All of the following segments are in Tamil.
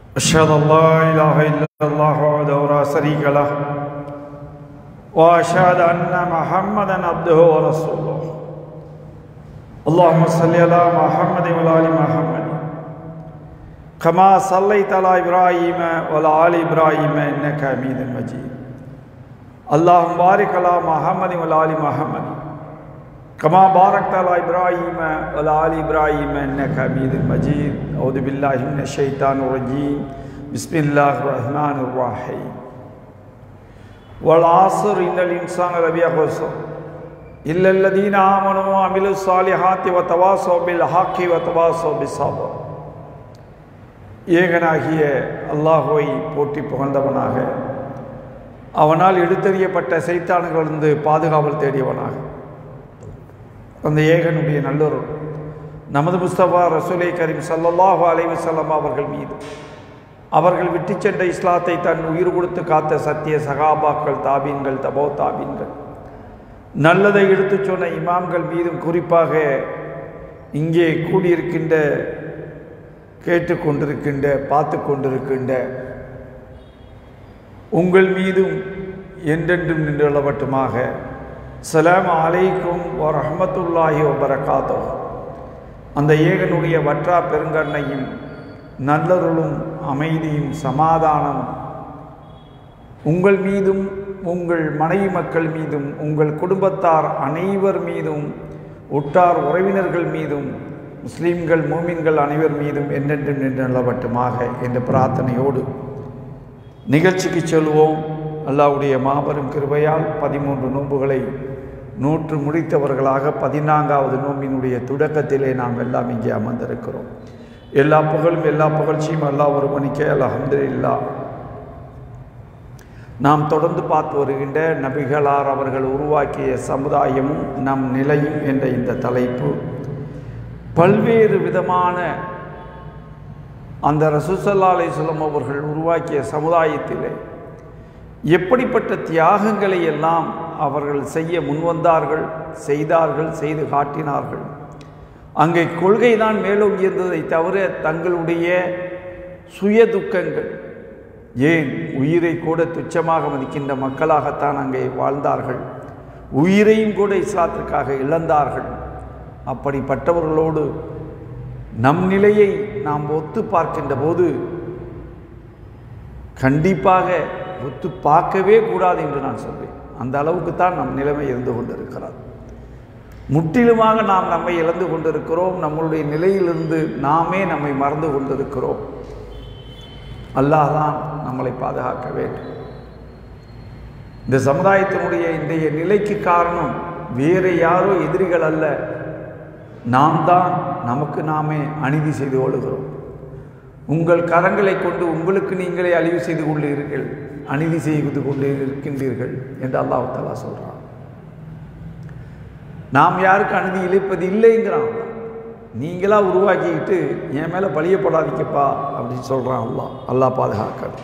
أشهد أن لا إله إلا الله وحده لا شريك له وأشهد أن محمدا عبده ورسوله اللهم صل على محمد وعلى آل محمد كما صليت على إبراهيم وعلى آل إبراهيم إنك حميد مجيد اللهم بارك على محمد وعلى آل محمد كما باركت على إبراهيم وعلى آل إبراهيم إنك حميد مجيد أعوذ بالله من الشيطان الرجيم بسم الله الرحمن الرحيم والعصر إن الإنسان لفي خسر إلا الذين آمنوا وعملوا الصالحات وتواصوا بالحق وتواصوا بالصبر ஏகனாகிய அல்லாஹுவை போற்றி புகழ்ந்தவனாக அவனால் எடுத்தறியப்பட்ட சைத்தான்களிலிருந்து பாதுகாவல் தேடியவனாக அந்த ஏகனுடைய நல்லொரு நமது முஸ்தபா ரசூலை கரீம் சல்லல்லாஹு அலைவசல்லம் அவர்கள் மீது அவர்கள் விட்டு சென்ற இஸ்லாத்தை தன் உயிர் கொடுத்து காத்த சத்திய சகாபாக்கள் தாபீன்கள் தபோ தாபீன்கள் நல்லதை எடுத்துச் சொன்ன இமாம்கள் மீதும் குறிப்பாக இங்கே கூடியிருக்கின்ற கேட்டுக்கொண்டிருக்கின்ற பார்த்து கொண்டிருக்கின்ற உங்கள் மீதும் என்றென்றும் நின்றுள்ளவட்டுமாக சலாம் அலைக்கும் ஓ ரஹமத்துல்லாஹி வபரகாத்தோ அந்த ஏகனுடைய வற்றா பெருங்கண்ணையும் நல்லருளும் அமைதியும் சமாதானம் உங்கள் மீதும் உங்கள் மனைவி மக்கள் மீதும் உங்கள் குடும்பத்தார் அனைவர் மீதும் உட்டார் உறவினர்கள் மீதும் முஸ்லீம்கள் மூமின்கள் அனைவர் மீதும் என்றென்றும் நின்று நல்லவட்டுமாக என்ற பிரார்த்தனையோடு நிகழ்ச்சிக்கு செல்வோம் அல்லாவுடைய மாபெரும் கிருபையால் பதிமூன்று நோன்புகளை நூற்று முடித்தவர்களாக பதினான்காவது நோம்பினுடைய தொடக்கத்திலே நாம் எல்லாம் இங்கே அமர்ந்திருக்கிறோம் எல்லா புகழும் எல்லா புகழ்ச்சியும் அல்லா ஒரு மணிக்கே அலஹம்து இல்லா நாம் தொடர்ந்து பார்த்து வருகின்ற நபிகளார் அவர்கள் உருவாக்கிய சமுதாயமும் நம் நிலையும் என்ற இந்த தலைப்பு பல்வேறு விதமான அந்த ரசூசல்லா அலிஸ்லம் அவர்கள் உருவாக்கிய சமுதாயத்திலே எப்படிப்பட்ட தியாகங்களை எல்லாம் அவர்கள் செய்ய முன்வந்தார்கள் செய்தார்கள் செய்து காட்டினார்கள் அங்கே கொள்கை தான் மேலோங்கியிருந்ததை தவிர தங்களுடைய சுய துக்கங்கள் ஏன் உயிரை கூட துச்சமாக மதிக்கின்ற மக்களாகத்தான் அங்கே வாழ்ந்தார்கள் உயிரையும் கூட இஸ்லாத்திற்காக இழந்தார்கள் அப்படிப்பட்டவர்களோடு நம் நிலையை நாம் ஒத்து பார்க்கின்ற போது கண்டிப்பாக ஒத்து பார்க்கவே கூடாது என்று நான் சொல்வேன் அந்த அளவுக்கு தான் நம் நிலைமை இருந்து கொண்டிருக்கிறார் முற்றிலுமாக நாம் நம்மை இழந்து கொண்டிருக்கிறோம் நம்மளுடைய நிலையிலிருந்து நாமே நம்மை மறந்து கொண்டிருக்கிறோம் அல்லாஹ் தான் நம்மளை பாதுகாக்க வேண்டும் இந்த சமுதாயத்தினுடைய இன்றைய நிலைக்கு காரணம் வேறு யாரோ எதிரிகள் அல்ல நாம் தான் நமக்கு நாமே அநீதி செய்து கொள்கிறோம் உங்கள் கரங்களை கொண்டு உங்களுக்கு நீங்களே அழிவு செய்து கொண்டீர்கள் அநீதி செய்து கொண்டு இருக்கின்றீர்கள் என்று அல்லாஹ் தலா சொல்கிறான் நாம் யாருக்கு அநீதி இழைப்பது இல்லைங்கிறான் நீங்களாக உருவாக்கிக்கிட்டு என் மேலே பழியப்படாதீங்கப்பா அப்படின்னு சொல்கிறான் அல்லாஹ் அல்லாஹ் பாதுகாக்கிறது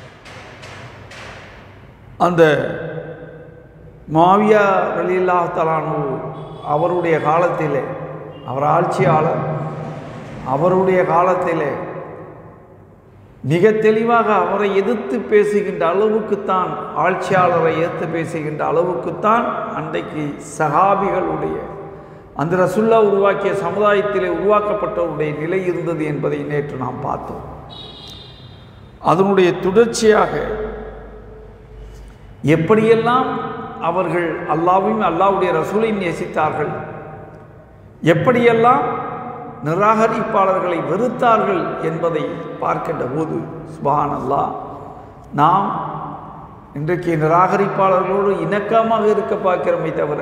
அந்த மாவியா ரலில்லா தலானு அவருடைய காலத்திலே அவர் ஆட்சியாளர் அவருடைய காலத்திலே மிக தெளிவாக அவரை எதிர்த்து பேசுகின்ற அளவுக்குத்தான் ஆட்சியாளரை எதிர்த்து பேசுகின்ற அளவுக்குத்தான் அன்றைக்கு சகாபிகளுடைய அந்த ரசுல்லா உருவாக்கிய சமுதாயத்திலே உருவாக்கப்பட்டவருடைய நிலை இருந்தது என்பதை நேற்று நாம் பார்த்தோம் அதனுடைய தொடர்ச்சியாக எப்படியெல்லாம் அவர்கள் அல்லாவையும் அல்லாவுடைய ரசூலையும் நேசித்தார்கள் எப்படியெல்லாம் நிராகரிப்பாளர்களை வெறுத்தார்கள் என்பதை பார்க்கின்ற போது சுபான் அல்லா நாம் இன்றைக்கு நிராகரிப்பாளர்களோடு இணக்கமாக இருக்க பார்க்கிறோமே தவிர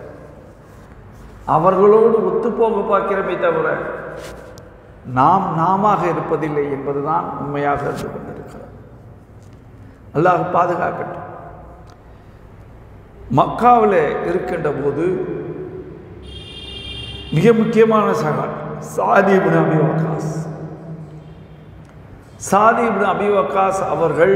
அவர்களோடு ஒத்துப்போக பார்க்கிறோமே தவிர நாம் நாம இருப்பதில்லை என்பதுதான் உண்மையாக இருந்து கொண்டிருக்கிறது அல்லாஹ் பாதுகாக்கட்டும் மக்காவில் இருக்கின்ற போது மிக முக்கியமான சகால் சாதி இப்னு அபி வக்காஸ் சாதி இப்னு அபி வக்காஸ் அவர்கள்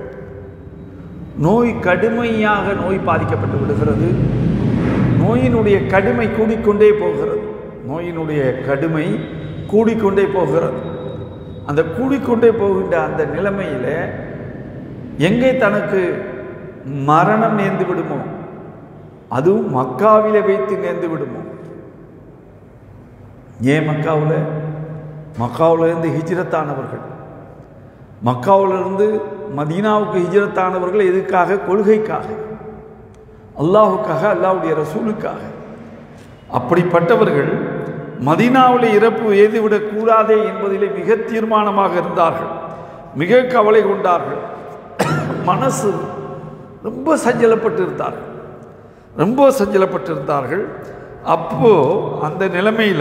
நோய் கடுமையாக நோய் பாதிக்கப்பட்டு விடுகிறது நோயினுடைய கடுமை கூடிக்கொண்டே போகிறது நோயினுடைய கடுமை கூடிக்கொண்டே போகிறது அந்த கூடிக்கொண்டே போகின்ற அந்த நிலைமையில் எங்கே தனக்கு மரணம் நேர்ந்து விடுமோ அதுவும் மக்காவிலே வைத்து நேர்ந்து விடுமோ ஏன் மக்காவில் மக்காவிலிருந்து ஹிஜ்ரத்தானவர்கள் மக்காவிலிருந்து மதீனாவுக்கு ஹிஜ்ரத்தானவர்கள் எதுக்காக கொள்கைக்காக அல்லாஹுக்காக அல்லாஹ்வுடைய ரசூலுக்காக அப்படிப்பட்டவர்கள் மதீனாவில் இறப்பு எய்துவிடக் கூடாதே என்பதிலே மிக தீர்மானமாக இருந்தார்கள் மிக கவலை கொண்டார்கள் மனசு ரொம்ப சஞ்சலப்பட்டு இருந்தார்கள் ரொம்ப சஞ்சலப்பட்டு இருந்தார்கள் அப்போ அந்த நிலைமையில்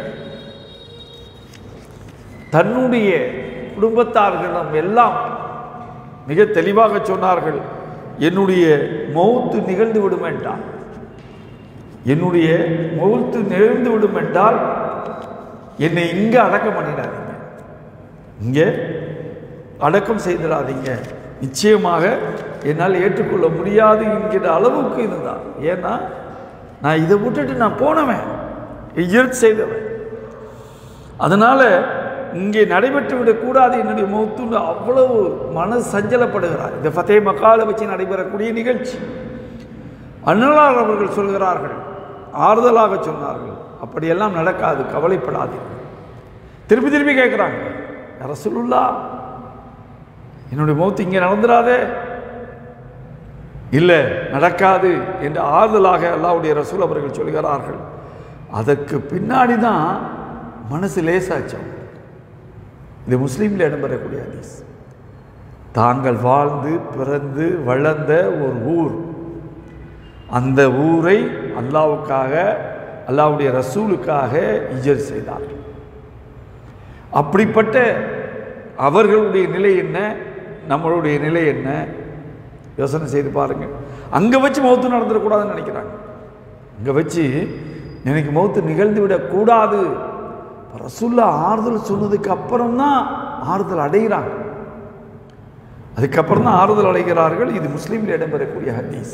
தன்னுடைய குடும்பத்தார்களிடம் எல்லாம் மிக தெளிவாக சொன்னார்கள் என்னுடைய மௌத்து நிகழ்ந்து விடும் என்றால் என்னுடைய மௌத்து நிகழ்ந்து விடும் என்றால் என்னை இங்கே அடக்கம் பண்ணிடாதீங்க இங்கே அடக்கம் செய்திடாதீங்க நிச்சயமாக என்னால் ஏற்றுக்கொள்ள முடியாது என்கிற அளவுக்கு இருந்தால் ஏன்னா நான் இதை விட்டுட்டு நான் போனவன் இயற்கை செய்தவன் அதனால் இங்கே நடைபெற்று விடக்கூடாது என்னுடைய மௌத்துன்னு அவ்வளவு மன சஞ்சலப்படுகிறார் இந்த ஃபத்தே மக்காலை வச்சு நடைபெறக்கூடிய நிகழ்ச்சி அன்னலார் அவர்கள் சொல்கிறார்கள் ஆறுதலாக சொன்னார்கள் அப்படியெல்லாம் நடக்காது கவலைப்படாதீர்கள் திருப்பி திருப்பி கேட்குறாங்க ரசூலுல்லா என்னுடைய மௌத்து இங்கே நடந்துடாதே இல்லை நடக்காது என்று ஆறுதலாக அல்லாவுடைய ரசூல் அவர்கள் சொல்கிறார்கள் அதற்கு பின்னாடி தான் மனசு லேசாச்சோம் இது முஸ்லீமில் இடம்பெறக்கூடிய ஹதீஸ் தாங்கள் வாழ்ந்து பிறந்து வளர்ந்த ஒரு ஊர் அந்த ஊரை அல்லாவுக்காக அல்லாவுடைய ரசூலுக்காக இஜர் செய்தார்கள் அப்படிப்பட்ட அவர்களுடைய நிலை என்ன நம்மளுடைய நிலை என்ன யோசனை செய்து பாருங்க அங்கே வச்சு மௌத்து நடந்துடக்கூடாதுன்னு நினைக்கிறாங்க அங்கே வச்சு எனக்கு மௌத்து நிகழ்ந்து விடக்கூடாது ரசுல்லா ஆறுதல் சொன்னதுக்கு அப்புறம் தான் ஆறுதல் அடைகிறாங்க அதுக்கப்புறம் தான் ஆறுதல் அடைகிறார்கள் இது முஸ்லீமில் இடம்பெறக்கூடிய ஹதீஸ்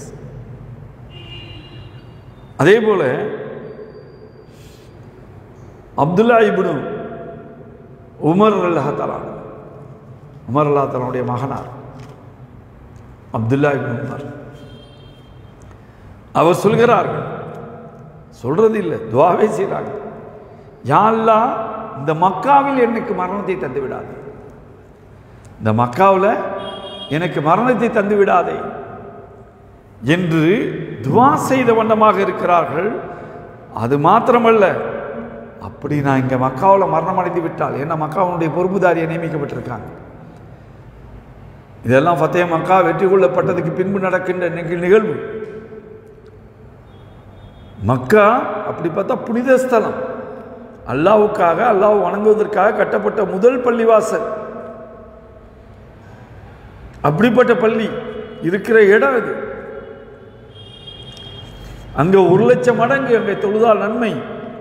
அதே போல அப்துல்லா இப்னு உமர் அல்லாஹாலான் உமர் அல்லாஹாலுடைய மகனார் அப்துல்லா இப்னு உமர் அவர் சொல்கிறார்கள் சொல்றது இல்லை துவாவே செய்கிறாங்க யாழ்லா இந்த மக்காவில் எனக்கு மரணத்தை தந்து விடாதே இந்த மக்காவில் எனக்கு மரணத்தை தந்து விடாதே என்று துவா செய்த வண்ணமாக இருக்கிறார்கள் அது மாத்திரமல்ல அப்படி நான் இங்கே மக்காவில் மரணம் அடைந்து விட்டால் ஏன்னா மக்காவுடைய பொறுப்புதாரியை நியமிக்கப்பட்டிருக்காங்க இதெல்லாம் ஃபத்தே மக்கா வெற்றி கொள்ளப்பட்டதுக்கு பின்பு நடக்கின்ற நிக- நிகழ்வு மக்கா அப்படி பார்த்தா புனித ஸ்தலம் அல்லாவுக்காக அல்லாஹ் வணங்குவதற்காக கட்டப்பட்ட முதல் பள்ளிவாசல் அப்படிப்பட்ட பள்ளி இருக்கிற இடம் இது அங்க ஒரு லட்சம் மடங்கு அங்கே தொழுதால் நன்மை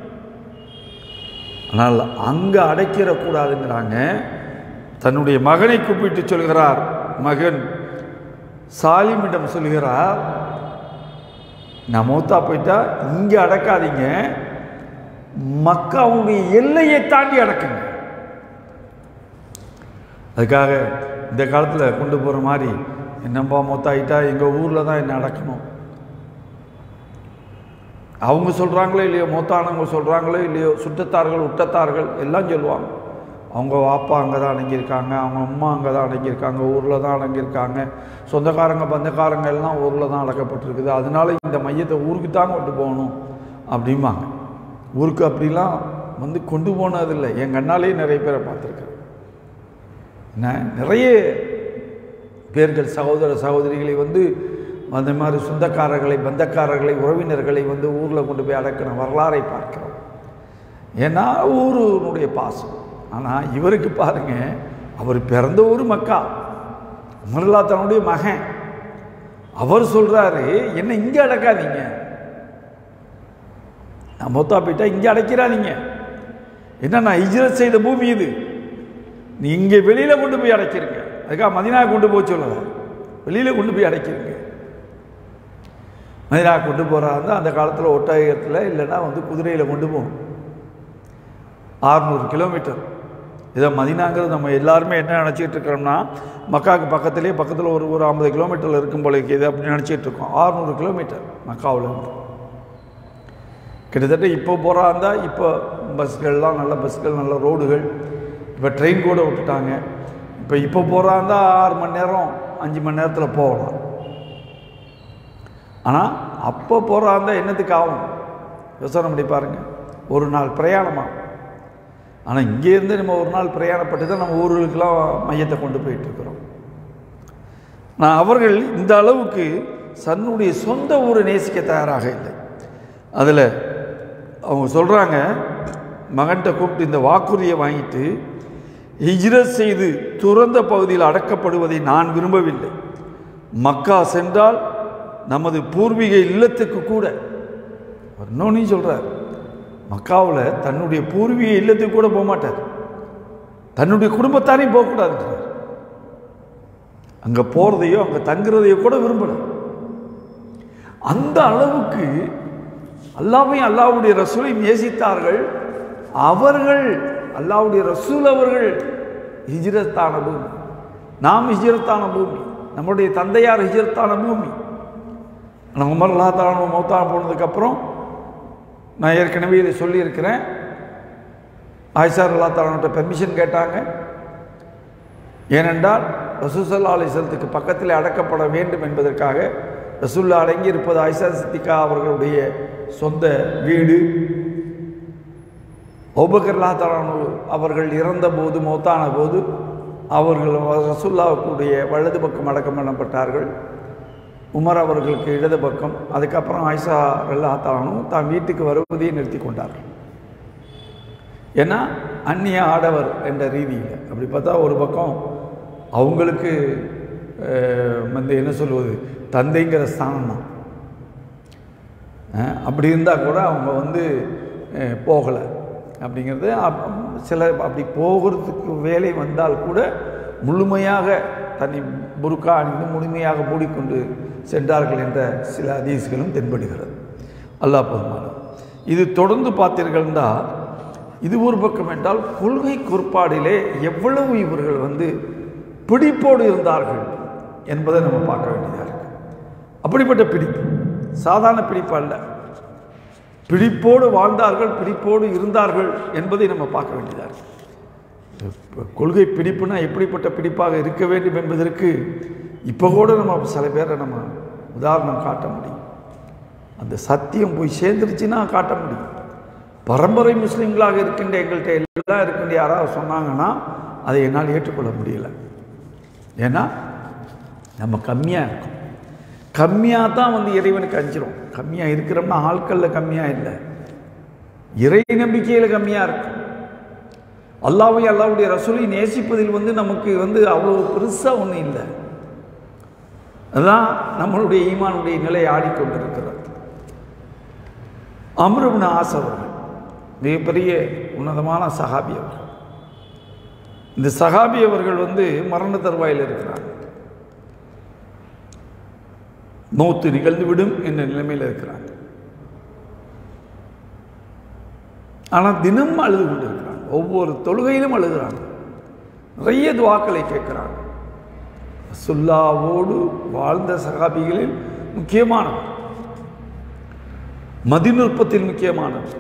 ஆனால் அங்க அடைக்கிறக்கூடாதுங்கிறாங்க தன்னுடைய மகனை கூப்பிட்டு சொல்கிறார் மகன் சாலிமிடம் சொல்கிறார் நான் மூத்தா போயிட்டா இங்கே அடக்காதீங்க மக்காவுடைய எல்லையை தாண்டி அடக்குங்க அதுக்காக இந்த காலத்தில் கொண்டு போகிற மாதிரி என்னப்பா மொத்தாயிட்டா எங்கள் ஊரில் தான் என்ன அடக்கணும் அவங்க சொல்கிறாங்களோ இல்லையோ மூத்தானவங்க சொல்கிறாங்களோ இல்லையோ சுற்றத்தார்கள் உட்டத்தார்கள் எல்லாம் சொல்லுவாங்க அவங்க வாப்பா அங்கே தான் அடங்கியிருக்காங்க அவங்க அம்மா அங்கே தான் அடங்கியிருக்காங்க ஊரில் தான் அடங்கியிருக்காங்க சொந்தக்காரங்க பந்தக்காரங்க எல்லாம் ஊரில் தான் அடக்கப்பட்டிருக்குது அதனால இந்த மையத்தை ஊருக்கு தான் கொண்டு போகணும் அப்படிம்பாங்க ஊருக்கு அப்படிலாம் வந்து கொண்டு போனதில்லை என் கண்ணாலே நிறைய பேரை பார்த்துருக்கேன் என்ன நிறைய பேர்கள் சகோதர சகோதரிகளை வந்து அந்த மாதிரி சொந்தக்காரர்களை பந்தக்காரர்களை உறவினர்களை வந்து ஊரில் கொண்டு போய் அடக்கின வரலாறை பார்க்கிறோம் ஏன்னா ஊருனுடைய பாசம் ஆனால் இவருக்கு பாருங்க அவர் பிறந்த ஊர் மக்கா உமர்லா தன்னுடைய மகன் அவர் சொல்றாரு என்ன இங்கே அடக்காதீங்க நான் மொத்தா போயிட்டா இங்கே அடைக்கிறாதீங்க என்ன நான் இஜ்ரத் செய்த பூமி இது நீ இங்கே வெளியில் கொண்டு போய் அடைக்கிறீங்க அதுக்காக மதினா கொண்டு போக சொல்லல வெளியில் கொண்டு போய் அடைக்கிறீங்க மதினா கொண்டு போகிறாங்க அந்த காலத்தில் ஒட்டகத்தில் இல்லைன்னா வந்து குதிரையில் கொண்டு போகும் ஆறுநூறு கிலோமீட்டர் இதை மதினாங்கிறது நம்ம எல்லாருமே என்ன நினச்சிட்டு இருக்கிறோம்னா மக்காவுக்கு பக்கத்துலேயே பக்கத்தில் ஒரு ஒரு ஐம்பது கிலோமீட்டரில் இருக்கும் போல இது அப்படி நினச்சிட்டு இருக்கோம் ஆறுநூறு கிலோமீட்டர் மக்காவில் இருந்து கிட்டத்தட்ட இப்போ போகிறா இருந்தால் இப்போ பஸ்கள்லாம் நல்ல பஸ்கள் நல்ல ரோடுகள் இப்போ ட்ரெயின் கூட விட்டுட்டாங்க இப்போ இப்போ போகிறா இருந்தால் ஆறு மணி நேரம் அஞ்சு மணி நேரத்தில் போகலாம் ஆனால் அப்போ போகிறா இருந்தால் என்னத்துக்கு ஆகும் யோசனை பண்ணி பாருங்கள் ஒரு நாள் பிரயாணமாக ஆனால் இங்கேருந்து நம்ம ஒரு நாள் பிரயாணப்பட்டு தான் நம்ம ஊர்களுக்கெல்லாம் மையத்தை கொண்டு போயிட்டுருக்குறோம் நான் அவர்கள் இந்த அளவுக்கு சன்னுடைய சொந்த ஊரை நேசிக்க தயாராக இல்லை அதில் அவங்க சொல்கிறாங்க மகன்கிட்ட கூப்பிட்டு இந்த வாக்குறுதியை வாங்கிட்டு ஹிஜ்ரத் செய்து துறந்த பகுதியில் அடக்கப்படுவதை நான் விரும்பவில்லை மக்கா சென்றால் நமது பூர்வீக இல்லத்துக்கு கூட அவர் இன்னொன்னையும் சொல்கிறார் மக்காவில் தன்னுடைய பூர்வீக இல்லத்துக்கு கூட போக மாட்டார் தன்னுடைய குடும்பத்தாரையும் போகக்கூடாதுன்றார் அங்கே போகிறதையோ அங்கே தங்குறதையோ கூட விரும்பல அந்த அளவுக்கு அல்லாவையும் அல்லாவுடைய ரசூலை நேசித்தார்கள் அவர்கள் அல்லாவுடைய ரசூல் அவர்கள் ஹிஜ்ரத்தான பூமி நாம் ஹிஜ்ரத்தான பூமி நம்முடைய தந்தையார் ஹிஜ்ரத்தான பூமி ஆனால் உமர் அல்லா தான மௌத்தான போனதுக்கப்புறம் நான் ஏற்கனவே இதை சொல்லியிருக்கிறேன் ஆயிஷார் அல்லா தாலான்ட்ட பெர்மிஷன் கேட்டாங்க ஏனென்றால் ரசூசல்லா அலிசலத்துக்கு பக்கத்தில் அடக்கப்பட வேண்டும் என்பதற்காக ரசூல்லா அடங்கி இருப்பது ஆயிஷா சித்திகா அவர்களுடைய சொந்த வீடு ஒபகர்லா தாலானு அவர்கள் இறந்த போது மௌத்தான போது அவர்கள் ரசூல்லாவுக்குடைய வலது பக்கம் அடக்கம் பண்ணப்பட்டார்கள் உமர் அவர்களுக்கு இடது பக்கம் அதுக்கப்புறம் ஆயிஷா அல்லா தாலானும் தான் வீட்டுக்கு வருவதையும் நிறுத்தி கொண்டார்கள் ஏன்னா அந்நிய ஆடவர் என்ற ரீதியில் அப்படி பார்த்தா ஒரு பக்கம் அவங்களுக்கு அஹ், வந்து என்ன சொல்வது தந்தைங்கிற ஸ்தானம் தான் அஹ், அப்படி இருந்தால் கூட அவங்க வந்து போகலை அப்படிங்கிறது அப்- சில அப்படி போகிறதுக்கு வேலை வந்தால் கூட முழுமையாக தன்னை புருக்கா அணிந்து முழுமையாக மூடிக்கொண்டு சென்றார்கள் என்ற சில ஹதீஸ்களும் தென்படுகிறது அல்லாஹ் போதுமானவர் இது தொடர்ந்து பார்த்தீர்கள்னா இது ஒரு பக்கம் என்றால் கொள்கை கோட்பாடிலே எவ்வளவு இவர்கள் வந்து பிடிப்போடு இருந்தார்கள் என்பதை நம்ம பார்க்க வேண்டியதாக இருக்கு அப்படிப்பட்ட பிடிப்பு சாதாரண பிடிப்பு அல்ல பிடிப்போடு வாழ்ந்தார்கள் பிடிப்போடு இருந்தார்கள் என்பதை நம்ம பார்க்க வேண்டியதாக இருக்கு இப்ப கொள்கை பிடிப்புனா எப்படிப்பட்ட பிடிப்பாக இருக்க வேண்டும் என்பதற்கு இப்போ கூட நம்ம சில பேரை நம்ம உதாரணம் காட்ட முடியும் அந்த சத்தியம் போய் சேர்ந்துருச்சுன்னா காட்ட முடியும் பரம்பரை முஸ்லீம்களாக இருக்கின்ற எங்கள்கிட்ட எல்லாம் இருக்கின்ற யாராவது சொன்னாங்கன்னா அதை என்னால் ஏற்றுக்கொள்ள முடியல ஏன்னா நம்ம கம்மியாக இருக்கோம் கம்மியாக தான் வந்து இறைவனுக்கு அஞ்சிரும் கம்மியாக இருக்கிறோம்னா ஆட்களில் கம்மியாக இல்லை இறை நம்பிக்கையில் கம்மியாக இருக்கும் அல்லாவை அல்லாவுடைய ரசூலை நேசிப்பதில் வந்து நமக்கு வந்து அவ்வளோ பெருசாக ஒன்றும் இல்லை அதுதான் நம்மளுடைய ஈமானுடைய நிலை ஆடிக்கொண்டிருக்கிறது அம்ருபின் ஆஸ் அவர்கள் மிகப்பெரிய உன்னதமான சஹாபி அவர்கள் இந்த சஹாபி அவர்கள் வந்து மரண தருவாயில் இருக்கிறாங்க மௌத்து நிகழ்ந்து விடும் என்ற நிலைமையில் இருக்கிறாங்க ஆனால் தினம் அழுது கொண்டு இருக்கிறாங்க ஒவ்வொரு தொழுகையிலும் அழுகிறாங்க நிறைய துவாக்களை கேட்குறாங்க சுல்லாவோடு வாழ்ந்த சகாபிகளில் முக்கியமானவர் மதிநுட்பத்தில் முக்கியமானவர்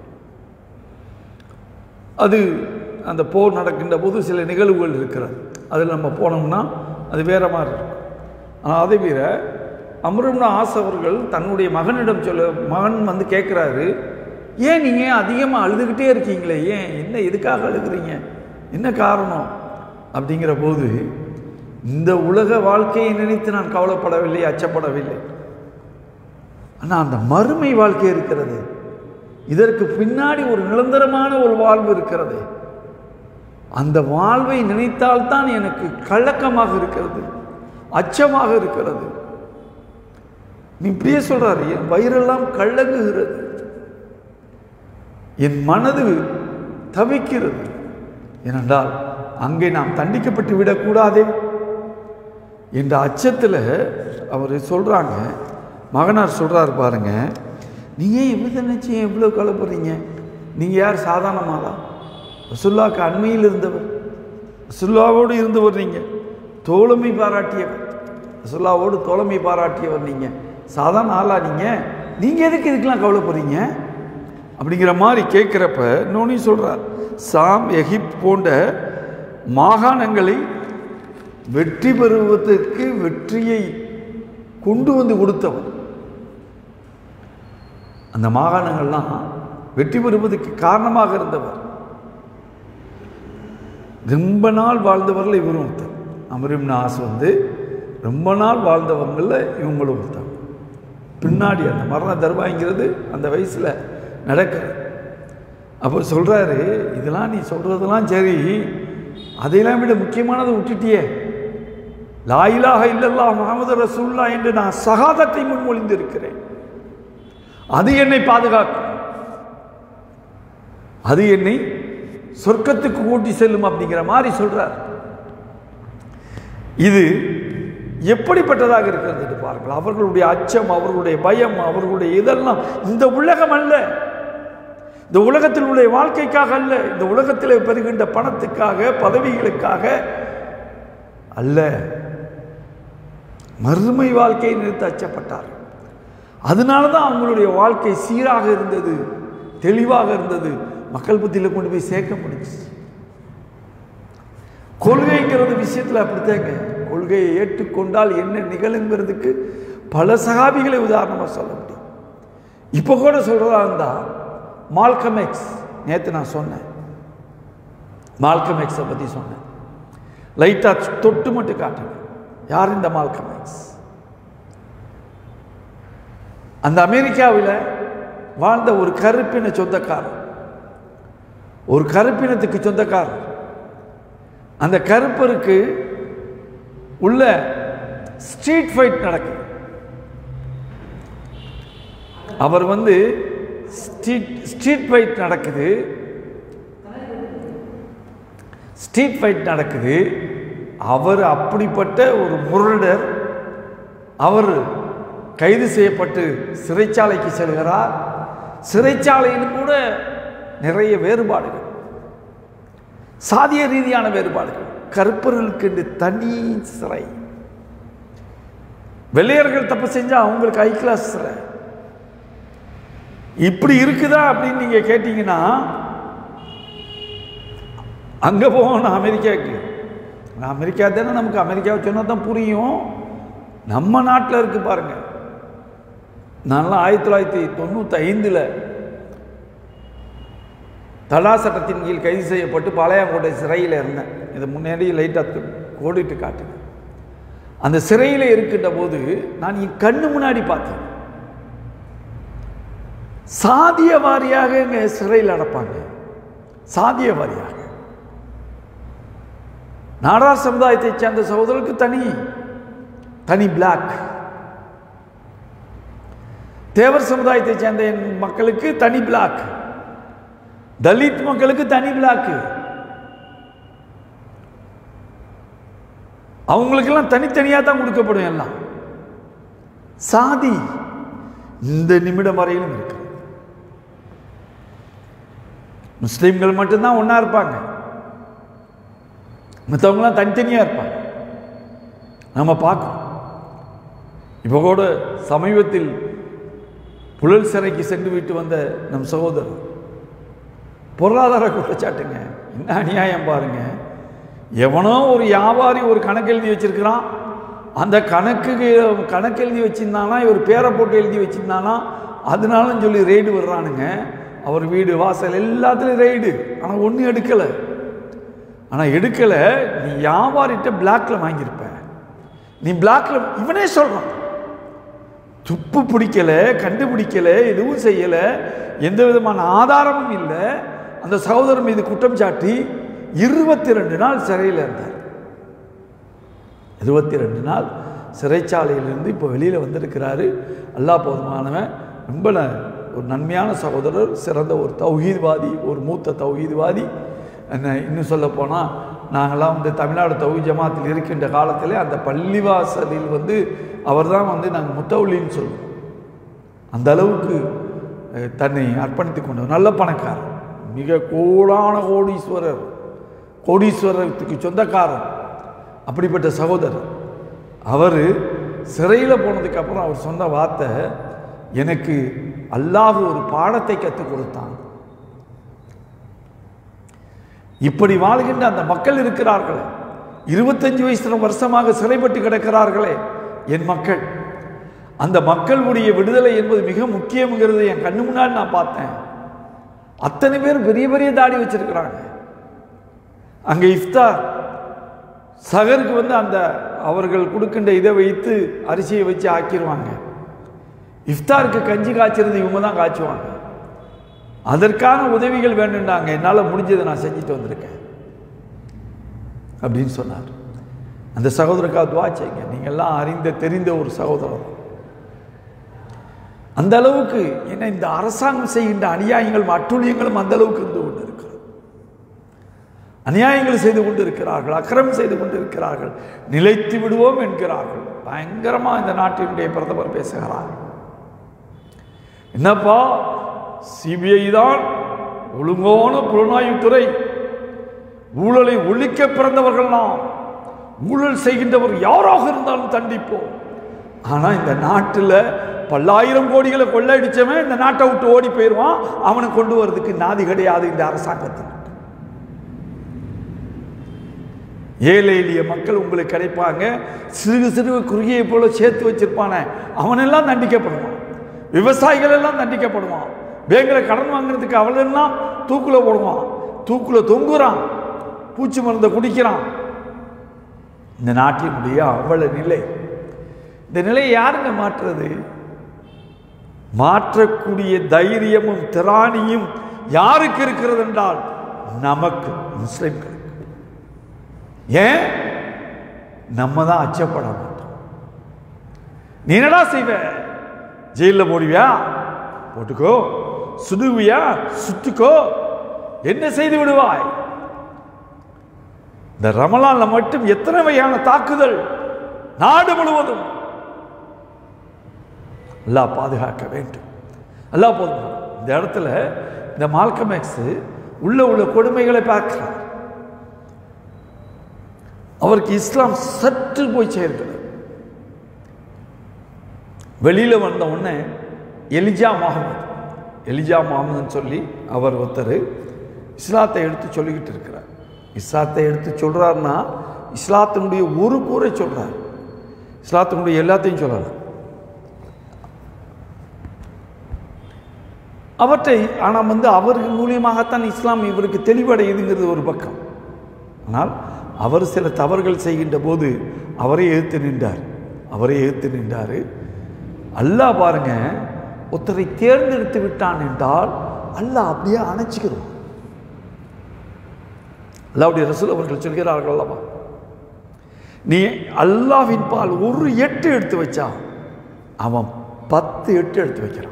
அது அந்த போர் நடக்கின்ற போது சில நிகழ்வுகள் இருக்கிறது அதில் நம்ம போனோம்னா அது வேற மாதிரி இருக்கும் ஆனால் அதை விட அமரும்னா ஆசவர்கள் தன்னுடைய மகனிடம் சொல்ல மகன் வந்து கேட்குறாரு ஏன் நீங்கள் அதிகமாக அழுதுகிட்டே இருக்கீங்களே ஏன் என்ன எதுக்காக அழுகுறீங்க என்ன காரணம் அப்படிங்கிற போது இந்த உலக வாழ்க்கையை நினைத்து நான் கவலைப்படவில்லை அச்சப்படவில்லை ஆனால் அந்த மறுமை வாழ்க்கை இருக்கிறது இதற்கு பின்னாடி ஒரு நிரந்தரமான ஒரு வாழ்வு இருக்கிறது அந்த வாழ்வை நினைத்தால்தான் எனக்கு கலக்கமாக இருக்கிறது அச்சமாக இருக்கிறது நீ இப்படியே சொல்றாரு என் வயிறெல்லாம் கள்ளங்குகிறது என் மனது தவிக்கிறது ஏனென்றால் அங்கே நாம் தண்டிக்கப்பட்டு விடக்கூடாதே என்ற அச்சத்தில் அவர் சொல்கிறாங்க மகனார் சொல்கிறாரு பாருங்க நீ ஏன் இவ்வளோ நினச்சி ஏன் இவ்வளோ கவலைப்படுறீங்க நீங்கள் யார் சாதாரணமாதா ரசுல்லாவுக்கு அண்மையில் இருந்தவர் ரசுல்லாவோடு இருந்தவர் நீங்கள் தோழமை பாராட்டியவர் ரசுல்லாவோடு தோழமை பாராட்டியவர் நீங்கள் சாதாரண ஆளா நீங்கள் நீங்கள் எதுக்கு இதுக்கெல்லாம் கவலைப்படுறீங்க அப்படிங்கிற மாதிரி கேட்குறப்ப இன்னொன்னு சொல்கிறார் சாம் எகிப்த் போன்ற மாகாணங்களை வெற்றி பெறுவதற்கு வெற்றியை கொண்டு வந்து கொடுத்தவர் அந்த மாகாணங்கள்லாம் வெற்றி பெறுவதற்கு காரணமாக இருந்தவர் ரொம்ப நாள் வாழ்ந்தவர்கள் இவரும் ஒருத்தர் அமரிம் நாஸ் வந்து ரொம்ப நாள் வாழ்ந்தவங்களில் இவங்களும் ஒருத்தர் பின்னாடி அந்த மரண தர்வாங்கிறது அந்த வயசில் நடக்குது அப்போ சொல்கிறாரு இதெல்லாம் நீ சொல்கிறதெல்லாம் சரி அதையெல்லாம் விட முக்கியமானதை விட்டுட்டியே லாயிலாக இல்லல்லா முகமது ரசூல்லா என்று நான் சகாதத்தை முன்மொழிந்திருக்கிறேன் அது என்னை பாதுகாக்கும் அது என்னை சொர்க்கத்துக்கு கூட்டி செல்லும் அப்படிங்கிற மாதிரி சொல்றார் இது எப்படிப்பட்டதாக இருக்கிறது என்று பாருங்கள் அவர்களுடைய அச்சம் அவர்களுடைய பயம் அவர்களுடைய இதெல்லாம் இந்த உலகம் அல்ல இந்த உலகத்தில் உள்ள வாழ்க்கைக்காக அல்ல இந்த உலகத்தில் பெறுகின்ற பணத்துக்காக பதவிகளுக்காக அல்ல மறுமை வாழ்க்கையை நிறுத்த அச்சப்பட்டார் அதனால தான் அவங்களுடைய வாழ்க்கை சீராக இருந்தது தெளிவாக இருந்தது மக்கள் புத்தியில் கொண்டு போய் சேர்க்க முடிச்சு கொள்கைங்கிறது விஷயத்தில் அப்படித்தாங்க கொள்கையை ஏற்றுக்கொண்டால் என்ன நிகழுங்கிறதுக்கு பல சகாபிகளை உதாரணமாக சொல்ல முடியும் இப்போ கூட சொல்கிறதா இருந்தால் மால்கம் எக்ஸ் நேற்று நான் சொன்னேன் மால்கம் எக்ஸை பற்றி சொன்னேன் லைட்டாக தொட்டு மட்டும் காட்டுங்க யார் இந்த மால்கம் எக்ஸ் அந்த அமெரிக்காவில் வாழ்ந்த ஒரு கருப்பின சொந்தக்காரர் ஒரு கருப்பினத்துக்கு சொந்தக்காரர் அந்த கருப்பருக்கு உள்ள ஸ்ட்ரீட் ஃபைட் நடக்குது அவர் வந்து ஸ்ட்ரீட் ஸ்ட்ரீட் ஃபைட் நடக்குது ஸ்ட்ரீட் ஃபைட் நடக்குது அவர் அப்படிப்பட்ட ஒரு முரடர் அவர் கைது செய்யப்பட்டு சிறைச்சாலைக்கு செல்கிறார் சிறைச்சாலையில் கூட நிறைய வேறுபாடுகள் சாதிய ரீதியான வேறுபாடுகள் கருப்பர்களுக்கு என்று தனி சிறை வெள்ளையர்கள் தப்பு செஞ்சா அவங்களுக்கு ஹை கிளாஸ் சிறை இப்படி இருக்குதா அப்படின்னு நீங்க கேட்டீங்கன்னா அங்க போகணும் அமெரிக்காவுக்கு நான் அமெரிக்கா தானே நமக்கு அமெரிக்காவை சொன்னா தான் புரியும் நம்ம நாட்டில் இருக்கு பாருங்க நான்லாம் ஆயிரத்தி தொள்ளாயிரத்தி தொண்ணூற்றி ஐந்தில் தடா சட்டத்தின் கீழ் கைது செய்யப்பட்டு பாளையங்கோட்டை சிறையில் இருந்தேன் இதை முன்னாடி லைட்டாக கோடிட்டு காட்டுங்க அந்த சிறையில் இருக்கின்ற போது நான் என் கண்ணு முன்னாடி பார்த்தேன் சாதிய வாரியாக இங்கே சிறையில் அடைப்பாங்க சாதிய வாரியாக நாடார் சமுதாயத்தை சேர்ந்த சகோதரருக்கு தனி தனி பிளாக் தேவர் சமுதாயத்தை சேர்ந்த என் மக்களுக்கு தனி பிளாக் தலித் மக்களுக்கு தனி பிளாக்கு அவங்களுக்கெல்லாம் தனித்தனியாக தான் கொடுக்கப்படும் எல்லாம் சாதி இந்த நிமிடம் வரையிலும் இருக்கு முஸ்லீம்கள் மட்டும்தான் ஒன்றா இருப்பாங்க மற்றவங்களாம் தனித்தனியாக இருப்பாங்க நம்ம பார்க்கணும் இப்போ கூட சமீபத்தில் புழல் சிறைக்கு சென்று விட்டு வந்த நம் சகோதரர் பொருளாதார குற்றச்சாட்டுங்க என்ன அநியாயம் பாருங்க எவனோ ஒரு வியாபாரி ஒரு கணக்கு எழுதி வச்சிருக்கிறான் அந்த கணக்குக்கு கணக்கு எழுதி வச்சிருந்தானா இவர் பேரை போட்டு எழுதி வச்சிருந்தானா அதனாலும் சொல்லி ரெய்டு வர்றானுங்க அவர் வீடு வாசல் எல்லாத்துலேயும் ரெய்டு ஆனால் ஒன்றும் எடுக்கலை ஆனால் எடுக்கலை நீ வியாபாரிட்ட பிளாக்ல வாங்கியிருப்ப நீ பிளாக்ல இவனே சொல்கிறான் துப்பு பிடிக்கல கண்டுபிடிக்கல எதுவும் செய்யலை எந்த விதமான ஆதாரமும் இல்லை அந்த சகோதரர் மீது குற்றம் சாட்டி இருபத்தி ரெண்டு நாள் சிறையில் இருந்தார் இருபத்தி ரெண்டு நாள் சிறைச்சாலையிலிருந்து இப்போ வெளியில் வந்திருக்கிறாரு அல்லாஹ் போதுமானவன் ரொம்ப ந- ஒரு நன்மையான சகோதரர் சிறந்த ஒரு தௌஹீத்வாதி ஒரு மூத்த தௌஹீத்வாதி என்ன இன்னும் சொல்ல போனால் நாங்கள்லாம் வந்து தமிழ்நாடு தௌஹி ஜமாத்தில் இருக்கின்ற காலத்தில் அந்த பள்ளிவாசலில் வந்து அவர் தான் வந்து நாங்கள் முத்தௌலின்னு சொல்லுவோம் அந்த அளவுக்கு அஹ், தன்னை அர்ப்பணித்துக் கொண்டவர் நல்ல பணக்காரர் மிக கோடான கோடீஸ்வரர் கோடீஸ்வரத்துக்கு சொந்தக்காரர் அப்படிப்பட்ட சகோதரர் அவர் சிறையில் போனதுக்கு அப்புறம் அவர் சொன்ன வார்த்தை எனக்கு அல்லாஹ் ஒரு பாடத்தை கற்றுக் கொடுத்தான் இப்படி வாழ்கின்ற அந்த மக்கள் இருக்கிறார்களே இருபத்தஞ்சு வயசு வருஷமாக சிறைப்பட்டு கிடக்கிறார்களே என் மக்கள் அந்த மக்களுடைய விடுதலை என்பது மிக முக்கியங்கிறது என் கண்ணு முன்னாடி நான் பார்த்தேன் அத்தனை பேர் பெரிய பெரிய தாடி வச்சிருக்கிறாங்க அங்கே இஃப்தார் சகருக்கு வந்து அந்த அவர்கள் கொடுக்கின்ற இதை வைத்து அரிசியை வச்சு ஆக்கிடுவாங்க இஃப்தாருக்கு கஞ்சி காய்ச்சறது இவங்க தான் காய்ச்சுவாங்க அதற்கான உதவிகள் வேணும்னாங்க என்னால் முடிஞ்சதை நான் செஞ்சுட்டு வந்திருக்கேன் அப்படின்னு சொன்னார் அந்த சகோதரக்காக துவா செய்யுங்க நீங்கள்லாம் அறிந்த தெரிந்த ஒரு சகோதரர் அந்த அளவுக்கு என்ன இந்த அரசாங்கம் செய்கின்ற அநியாயங்களும் அட்டுழியங்களும் அந்த அளவுக்கு இருந்து கொண்டு இருக்கிறது அநியாயங்கள் செய்து கொண்டு இருக்கிறார்கள் அக்கிரமம் செய்து கொண்டு இருக்கிறார்கள் நிலைத்து விடுவோம் என்கிறார்கள் பயங்கரமா இந்த நாட்டினுடைய பிரதமர் பேசுகிறார் என்னப்பா சிபிஐ தான் ஒழுங்கான புலனாய்வுத்துறை ஊழலை ஒழிக்க பிறந்தவர்கள் நாம் ஊழல் செய்கின்றவர் யாராக இருந்தாலும் தண்டிப்போம் ஆனா இந்த நாட்டுல பல்லாயிரம் கோடிகளை கொள்ளையடிச்சவன் இந்த நாட்டை விட்டு ஓடி போயிடுவான் அவனை கொண்டு வர்றதுக்கு நாதி கிடையாது இந்த அரசாங்கத்துக்கு ஏழை எளிய மக்கள் உங்களுக்கு கிடைப்பாங்க சிறு சிறு குறுகியை போல சேர்த்து வச்சிருப்பானே அவனெல்லாம் தண்டிக்கப்படுவான் விவசாயிகள் எல்லாம் தண்டிக்கப்படுவான் பேங்க்ல கடன் வாங்குறதுக்கு அவளெல்லாம் தூக்குல போடுவான் தூக்குல தொங்குறான் பூச்சி மருந்தை குடிக்கிறான் இந்த நாட்டினுடைய அவல நிலை இந்த நிலையை யாருங்க மாற்றுறது மாற்றக்கூடிய தைரியமும் திராணியும் யாருக்கு இருக்கிறது என்றால் நமக்கு முஸ்லிம்களுக்கு ஏன் நம்ம தான் அச்சப்பட மாட்டோம் நீ என்னடா செய்வ ஜெயிலில் போடுவியா போட்டுக்கோ சுடுவியா சுட்டுக்கோ என்ன செய்து விடுவாய் இந்த ரமலான்ல மட்டும் எத்தனை வகையான தாக்குதல் நாடு முழுவதும் அல்லாஹ் பாதுகாக்க வேண்டும் அல்லாஹ் போதும் இந்த இடத்துல இந்த மால்கம் எக்ஸ் உள்ள உள்ள கொடுமைகளை பார்க்கிறார் அவருக்கு இஸ்லாம் சற்று போய் சேர்க்கிறது வெளியில வந்த உடனே எலிஜா முகமது எலிஜா முகமதுன்னு சொல்லி அவர் ஒருத்தர் இஸ்லாத்தை எடுத்து சொல்லிக்கிட்டு இருக்கிறார் இஸ்லாத்தை எடுத்து சொல்றாருன்னா இஸ்லாத்தினுடைய ஒரு கூரை சொல்றார் இஸ்லாத்தினுடைய எல்லாத்தையும் சொல்லலை அவற்றை ஆனால் வந்து அவர்கள் மூலியமாகத்தான் இஸ்லாம் இவருக்கு தெளிவடையுதுங்கிறது ஒரு பக்கம் ஆனால் அவர் சில தவறுகள் செய்கின்ற போது அவரை எதிர்த்து நின்றார் அவரை எதிர்த்து நின்றார் அல்லாஹ் பாருங்க ஒருத்தரை தேர்ந்தெடுத்து விட்டான் என்றால் அல்லாஹ் அப்படியே அணைச்சிக்கிறோம் அல்லாவுடைய ரசூல் அவர்கள் சொல்கிறார்கள் அல்லவா நீ அல்லாவின் பால் ஒரு எட்டு எடுத்து வச்சா அவன் பத்து எட்டு எடுத்து வைக்கிறான்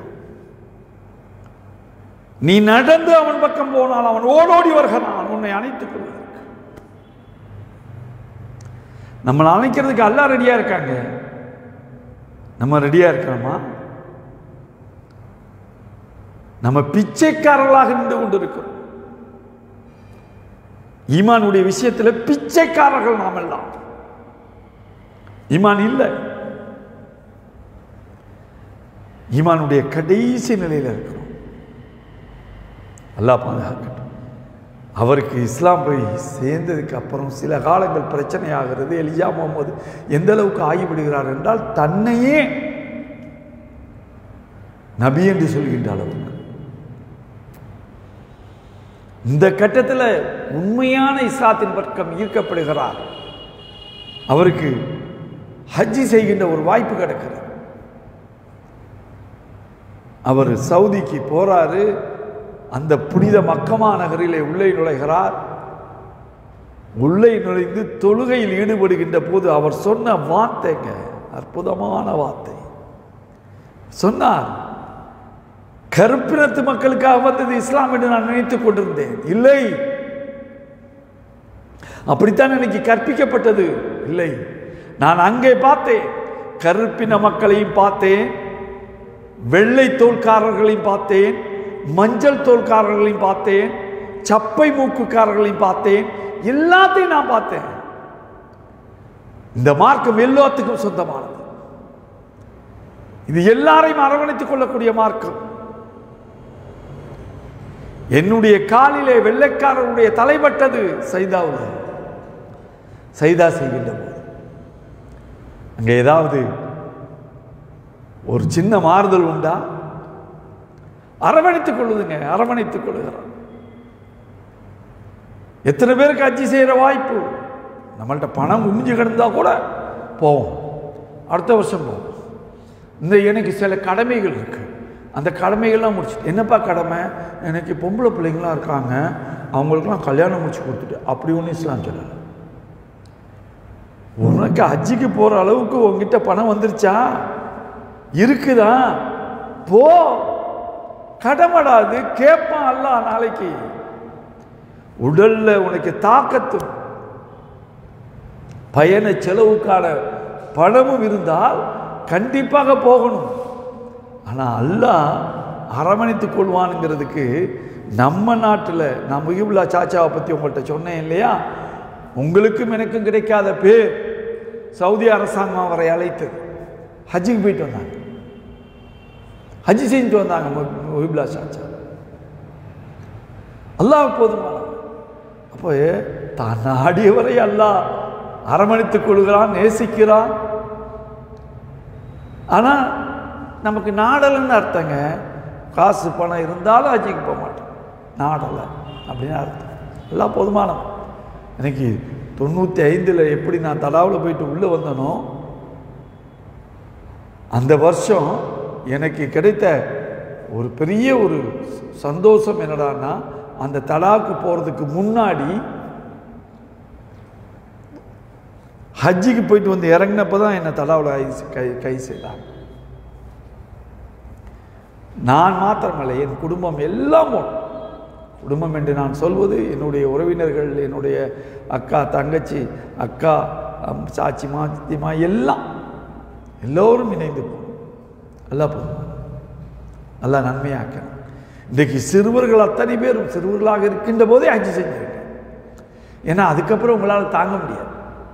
நீ நடந்து அவன் பக்கம் போனால் அவன் ஓடோடி வருகிறான் உன்னை அணைத்துக் கொள்வதற்கு நம்மளை அணைக்கிறதுக்கு எல்லாம் ரெடியா இருக்காங்க நம்ம ரெடியா இருக்கிறோமா நம்ம பிச்சைக்காரர்களாக நின்று கொண்டிருக்கிறோம் ஈமானுடைய விஷயத்தில் பிச்சைக்காரர்கள் நாம் எல்லாம் ஈமான் இல்லை ஈமானுடைய கடைசி நிலையில் இருக்கிறோம் அல்லாஹ் பாதுகாக்கட்டும் அவருக்கு இஸ்லாம் போய் சேர்ந்ததுக்கு அப்புறம் சில காலங்கள் பிரச்சனையாகிறது எலியா முகமது எந்த அளவுக்கு ஆகிவிடுகிறார் என்றால் தன்னையே நபி என்று சொல்கின்ற அளவுக்கு இந்த கட்டத்தில் உண்மையான இஸ்லாத்தின் பக்கம் ஈர்க்கப்படுகிறார் அவருக்கு ஹஜ்ஜி செய்கின்ற ஒரு வாய்ப்பு கிடைக்கிறது அவர் சவுதிக்கு போறாரு அந்த புனித மக்கமா நகரிலே உள்ளே நுழைகிறார் உள்ளே நுழைந்து தொழுகையில் ஈடுபடுகின்ற போது அவர் சொன்ன வார்த்தைங்க அற்புதமான வார்த்தை சொன்னார் கருப்பினத்து மக்களுக்காக வந்தது இஸ்லாம் என்று நான் நினைத்துக் கொண்டிருந்தேன் இல்லை அப்படித்தான் எனக்கு கற்பிக்கப்பட்டது இல்லை நான் அங்கே பார்த்தேன் கருப்பின மக்களையும் பார்த்தேன் வெள்ளை தோல்காரர்களையும் பார்த்தேன் மஞ்சள் தோல்காரர்களையும் பார்த்தேன் சப்பை மூக்குக்காரர்களையும் பார்த்தேன் எல்லாத்தையும் நான் பார்த்தேன் இந்த மார்க்கம் எல்லாத்துக்கும் சொந்தமானது இது எல்லாரையும் அரவணைத்துக் கொள்ளக்கூடிய மார்க்கம் என்னுடைய காலிலே வெள்ளைக்காரருடைய தலைப்பட்டது சைதாவில் சைதா செய்கின்ற போது அங்க ஏதாவது ஒரு சின்ன மாறுதல் உண்டா அரவணைத்துக் கொள்ளுதுங்க அரவணைத்துக் கொள்ளுகிறான் எத்தனை பேருக்கு அஜி செய்கிற வாய்ப்பு நம்மள்ட்ட பணம் குமிஞ்சு கிடந்தா கூட போவோம் அடுத்த வருஷம் போவோம் இந்த எனக்கு சில கடமைகள் இருக்கு அந்த கடமைகள்லாம் முடிச்சுட்டு என்னப்பா கடமை எனக்கு பொம்பளை பிள்ளைங்களாம் இருக்காங்க அவங்களுக்குலாம் கல்யாணம் முடிச்சு கொடுத்துட்டு அப்படி ஒன்றும் இஸ்லாம் சொல்லலை உனக்கு ஹஜ்ஜிக்கு போகிற அளவுக்கு உங்ககிட்ட பணம் வந்துருச்சா இருக்குதா போ கடமடாது கேட்பான் அல்ல நாளைக்கு உடல்ல உனக்கு தாக்கத்தும் பயண செலவுக்கான பணமும் இருந்தால் கண்டிப்பாக போகணும் ஆனால் அல்லாஹ் அரவணைத்துக் கொள்வானுங்கிறதுக்கு நம்ம நாட்டில் நான் முகிபுல்லா சாச்சாவை பற்றி உங்கள்கிட்ட சொன்னேன் இல்லையா உங்களுக்கும் எனக்கும் கிடைக்காத பேர் சவுதி அரசாங்கம் அவரை அழைத்தது ஹஜ்ஜுக்கு போயிட்டு வந்தாங்க ஹஜ்ஜி செஞ்சுட்டு வந்தாங்க முகிபுல்லா சாச்சா அல்லாஹ் போதுமான அப்போ தான் நாடியவரை அல்லாஹ் அரவணைத்துக் கொள்கிறான் நேசிக்கிறான் ஆனால் நமக்கு நாடலைன்னு அர்த்தங்க காசு பணம் இருந்தாலும் ஹஜ்ஜிக்கு போக மாட்டோம் நாடலை அப்படின்னு அர்த்தம் எல்லாம் போதுமானவன் எனக்கு தொண்ணூற்றி ஐந்தில் எப்படி நான் தடாவில் போயிட்டு உள்ளே வந்தனோ அந்த வருஷம் எனக்கு கிடைத்த ஒரு பெரிய ஒரு சந்தோஷம் என்னடான்னா அந்த தடாவுக்கு போகிறதுக்கு முன்னாடி ஹஜ்ஜிக்கு போயிட்டு வந்து இறங்கினப்போ தான் என்னை தடாவில் கை கை செய்தாங்க நான் மாத்திரமல்ல என் குடும்பம் எல்லாம் போனோம் குடும்பம் என்று நான் சொல்வது என்னுடைய உறவினர்கள் என்னுடைய அக்கா தங்கச்சி அக்கா அம், சாச்சிமா சித்திமா எல்லாம் எல்லோரும் இணைந்து போகணும் நல்லா போகணும் நல்லா நன்மையாக்கணும் இன்றைக்கு சிறுவர்கள் அத்தனை பேரும் சிறுவர்களாக இருக்கின்ற போதே ஹஜ்ஜி செஞ்சிருக்கேன் ஏன்னா அதுக்கப்புறம் உங்களால் தாங்க முடியாது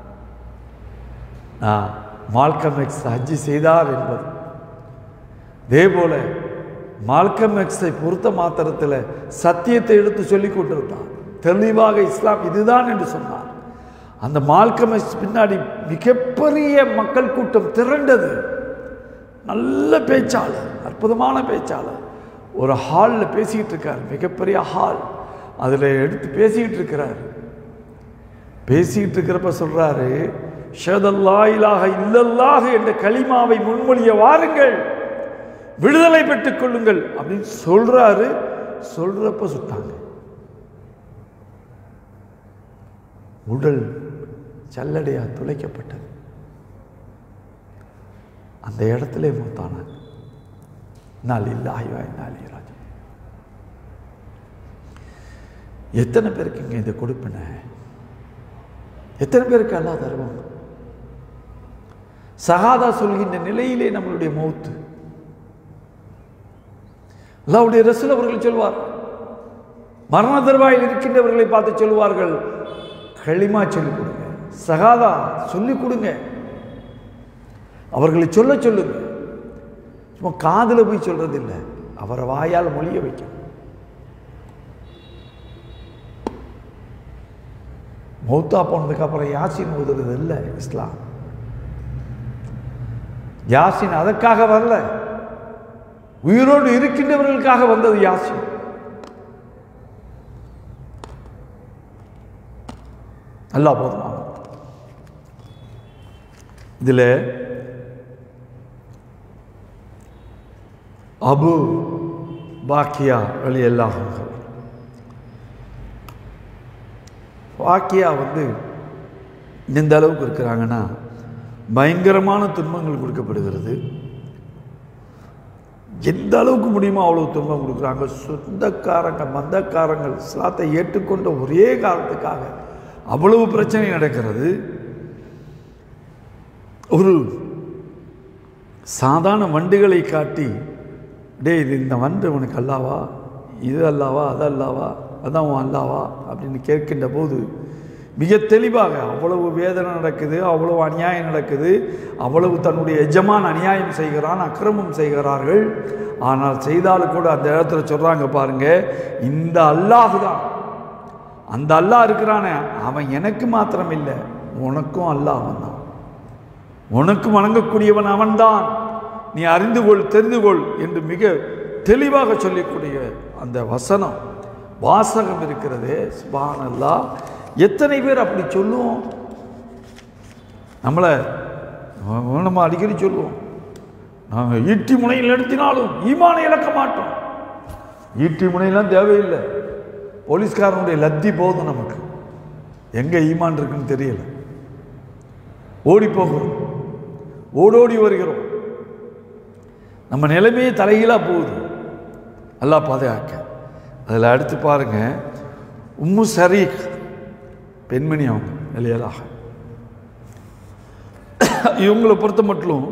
நான் மால்கம் எக்ஸ் ஹஜ்ஜி செய்தார் என்பது இதே போல மால்கம் எக்ஸை பொறுத்த மாத்திரத்தில் சத்தியத்தை எடுத்து சொல்லிக் கொண்டிருந்தான் தெளிவாக இஸ்லாம் இதுதான் என்று சொன்னார் அந்த மால்கம் எக்ஸ் பின்னாடி மிகப்பெரிய மக்கள் கூட்டம் திரண்டது நல்ல பேச்சாளர் அற்புதமான பேச்சாளர் ஒரு ஹாலில் பேசிக்கிட்டு இருக்கார் மிகப்பெரிய ஹால் அதில் எடுத்து பேசிக்கிட்டு இருக்கிறார் பேசிக்கிட்டு இருக்கிறப்ப சொல்றாரு ஷதல்லா இலாஹ இல்லல்லாஹ் என்ற கலிமாவை முன்மொழிய வாருங்கள் விடுதலை பெற்றுக் கொள்ளுங்கள் அப்படின்னு சொல்றாரு சொல்றப்ப சுட்டாங்க உடல் சல்லடையா துளைக்கப்பட்டது அந்த இடத்துல மூத்தானாங்க நாள் இல்லாஹிவாய் நாளி ராஜா எத்தனை பேருக்கு இங்க இதை கொடுப்பின எத்தனை பேருக்கு அல்லா தருவாங்க சகாதா சொல்கின்ற நிலையிலே நம்மளுடைய மௌத்து அல்லாவுடைய ரசூல் அவர்கள் சொல்வார் மரண தருவாயில் இருக்கின்றவர்களை பார்த்து சொல்வார்கள் களிமா சொல்லிக் கொடுங்க சகாதா சொல்லிக் கொடுங்க அவர்களை சொல்ல சொல்லுங்க சும்மா காதுல போய் சொல்றது இல்லை அவரை வாயால் மொழிய வைக்கணும் மௌத்தா போனதுக்கு அப்புறம் யாசின் ஓதுறது இல்லை இஸ்லாம் யாசின் அதற்காக வரல உயிரோடு இருக்கின்றவர்களுக்காக வந்தது யாசின் அல்லா போதுமான இதில் அபு பாக்கியா வழி எல்லாம் வாக்கியா வந்து எந்த அளவுக்கு இருக்கிறாங்கன்னா பயங்கரமான துன்பங்கள் கொடுக்கப்படுகிறது எந்த அளவுக்கு முடியுமோ அவ்வளவு துன்பம் கொடுக்குறாங்க சொந்தக்காரங்க மந்தக்காரங்கள் இஸ்லாத்தை ஏற்றுக்கொண்ட ஒரே காரணத்துக்காக அவ்வளவு பிரச்சனை நடக்கிறது ஒரு சாதாரண வண்டுகளை காட்டி டேய் இது இந்த வண்டு உனக்கு அல்லாவா இது அல்லாவா அது அல்லாவா அதான் உன் அல்லாவா அப்படின்னு கேட்கின்ற போது மிக தெளிவாக அவ்வளவு வேதனை நடக்குது அவ்வளவு அநியாயம் நடக்குது அவ்வளவு தன்னுடைய எஜமான் அநியாயம் செய்கிறான் அக்கிரமம் செய்கிறார்கள் ஆனால் செய்தாலும் கூட அந்த இடத்துல சொல்கிறாங்க பாருங்க இந்த அல்லாஹ் தான் அந்த அல்லாஹ் இருக்கிறானே அவன் எனக்கு மாத்திரம் இல்லை உனக்கும் அல்லாஹ் அவன் தான் உனக்கு வணங்கக்கூடியவன் அவன்தான் நீ அறிந்து கொள் தெரிந்து கொள் என்று மிக தெளிவாக சொல்லக்கூடிய அந்த வசனம் வாசகம் இருக்கிறது சுபானல்லா எத்தனை பேர் அப்படி சொல்லுவோம் நம்மளை நம்ம அடிக்கடி சொல்லுவோம் நாங்கள் ஈட்டி முனையில் நடத்தினாலும் ஈமானை இழக்க மாட்டோம் ஈட்டி முனையெல்லாம் தேவையில்லை போலீஸ்காரனுடைய லத்தி போதும் நமக்கு எங்கே ஈமான் இருக்குன்னு தெரியல ஓடி போகிறோம் ஓடோடி வருகிறோம் நம்ம நிலைமையே தலைகீழாக போகுது எல்லாம் பாதுகாக்க அதில் அடுத்து பாருங்க உம்மு சரீக் பெண்மணி அவங்க வெளியலாக இவங்களை பொறுத்த மட்டும்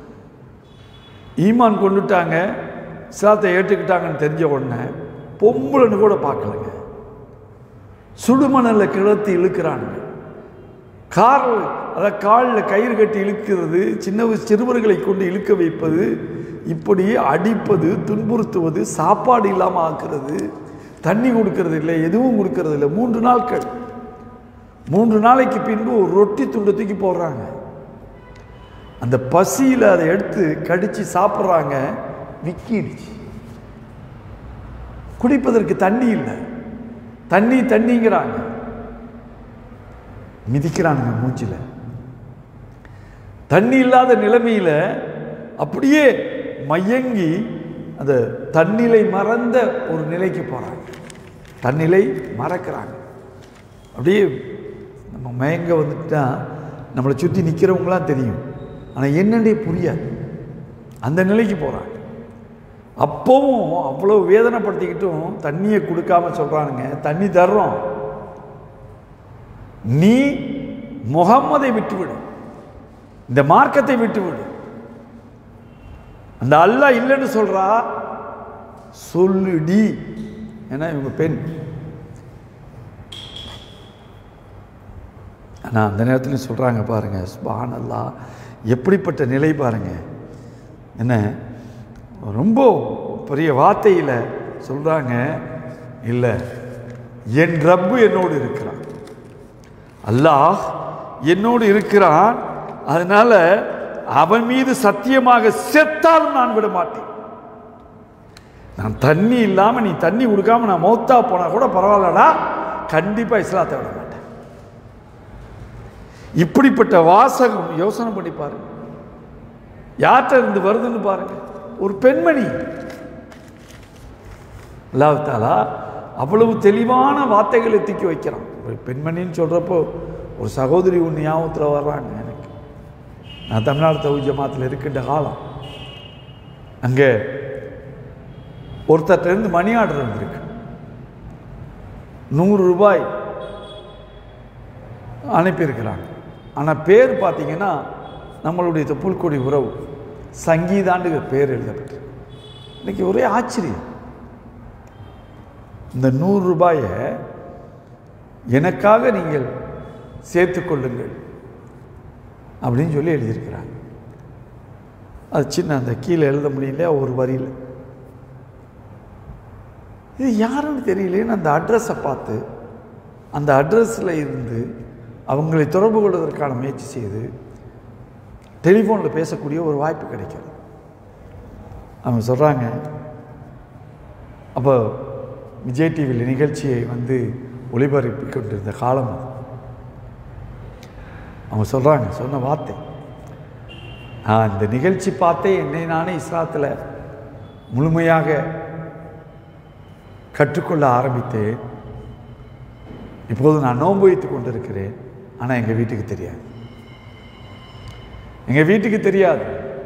ஈமான் கொண்டுட்டாங்க இஸ்லாத்தை ஏற்றுக்கிட்டாங்கன்னு தெரிஞ்ச உடனே பொம்பளைன்னு கூட பார்க்கலங்க சுடுமணலில் கிளத்தி இழுக்கிறானுங்க கார் அதை காலில் கயிறு கட்டி இழுக்கிறது சின்ன வயசு சிறுவர்களை கொண்டு இழுக்க வைப்பது இப்படி அடிப்பது துன்புறுத்துவது சாப்பாடு இல்லாமல் ஆக்குறது தண்ணி கொடுக்கறது இல்லை எதுவும் கொடுக்கறது இல்லை மூன்று நாட்கள் மூன்று நாளைக்கு பின்பு ஒரு ரொட்டி துண்டை தூக்கி போடுறாங்க அந்த பசியில் அதை எடுத்து கடித்து சாப்பிட்றாங்க விக்கிடுச்சு குடிப்பதற்கு தண்ணி இல்லை தண்ணி தண்ணிங்கிறாங்க மிதிக்கிறானுங்க மூச்சில் தண்ணி இல்லாத நிலைமையில் அப்படியே மயங்கி அந்த தன்னிலை மறந்த ஒரு நிலைக்கு போகிறாங்க தன்னிலை மறக்கிறாங்க அப்படியே நம்ம மயங்க வந்துட்டா நம்மளை சுற்றி நிற்கிறவங்களாம் தெரியும் ஆனால் என்னன்னே புரியாது அந்த நிலைக்கு போகிறாங்க அப்போவும் அவ்வளோ வேதனைப்படுத்திக்கிட்டும் தண்ணியை கொடுக்காம சொல்கிறானுங்க தண்ணி தர்றோம் நீ முகம்மதை விட்டுவிடு இந்த மார்க்கத்தை விட்டுவிடு அந்த அல்லாஹ் இல்லைன்னு சொல்றா சொல்லுடி ஏன்னா இவங்க பெண் ஆனால் அந்த நேரத்தில் சொல்கிறாங்க பாருங்க சுபான் அல்லா எப்படிப்பட்ட நிலை பாருங்க என்ன ரொம்ப பெரிய வார்த்தையில் சொல்கிறாங்க இல்லை என் ரப்பு என்னோடு இருக்கிறான் அல்லாஹ் என்னோடு இருக்கிறான் அதனால அவன் மீது சத்தியமாக செத்தாலும் நான் விட மாட்டேன் நான் தண்ணி இல்லாம நீ தண்ணி கொடுக்காம நான் மௌத்தா போனா கூட பரவாயில்லடா கண்டிப்பா இஸ்லாத்தை விட மாட்டேன் இப்படிப்பட்ட வாசகம் யோசனை பண்ணி பாருங்க யார்கிட்ட இருந்து வருதுன்னு பாருங்க ஒரு பெண்மணி அல்லாஹ் தாலா அவ்வளவு தெளிவான வார்த்தைகளை தூக்கி வைக்கிறான் ஒரு பெண்மணின்னு சொல்கிறப்போ ஒரு சகோதரி ஒன்று ஞாபகத்தில் வர்றாங்க எனக்கு நான் தமிழ்நாடு தவு ஜமாத்தில் இருக்கின்ற காலம் அங்கே ஒருத்தர்கிட்ட மணி ஆர்டர் வந்திருக்கு நூறு ரூபாய் அனுப்பியிருக்கிறாங்க ஆனால் பேர் பார்த்தீங்கன்னா நம்மளுடைய இந்த புல்கொடி உறவு சங்கீதாண்டு பேர் எழுதப்பட்டிருக்கு இன்னைக்கு ஒரே ஆச்சரியம் இந்த நூறு ரூபாயை எனக்காக நீங்கள் சேர்த்து கொள்ளுங்கள் அப்படின்னு சொல்லி எழுதியிருக்கிறாங்க அது சின்ன அந்த கீழே எழுத முடியல ஒரு வரியில் இது யாருன்னு தெரியலேன்னு அந்த அட்ரஸை பார்த்து அந்த அட்ரஸில் இருந்து அவங்களை தொடர்பு கொள்வதற்கான முயற்சி செய்து டெலிஃபோனில் பேசக்கூடிய ஒரு வாய்ப்பு கிடைக்கிறது அவங்க சொல்கிறாங்க அப்போ விஜய் டிவியில் நிகழ்ச்சியை வந்து ஒளிபரப்பி கொண்டிருந்த காலம் அது அவங்க சொல்கிறாங்க சொன்ன வார்த்தை நான் இந்த நிகழ்ச்சி பார்த்தே என்னை நானே இஸ்லாத்தில் முழுமையாக கற்றுக்கொள்ள ஆரம்பித்தேன் இப்போது நான் நோன்பு வைத்து கொண்டிருக்கிறேன் ஆனால் எங்கள் வீட்டுக்கு தெரியாது எங்கள் வீட்டுக்கு தெரியாது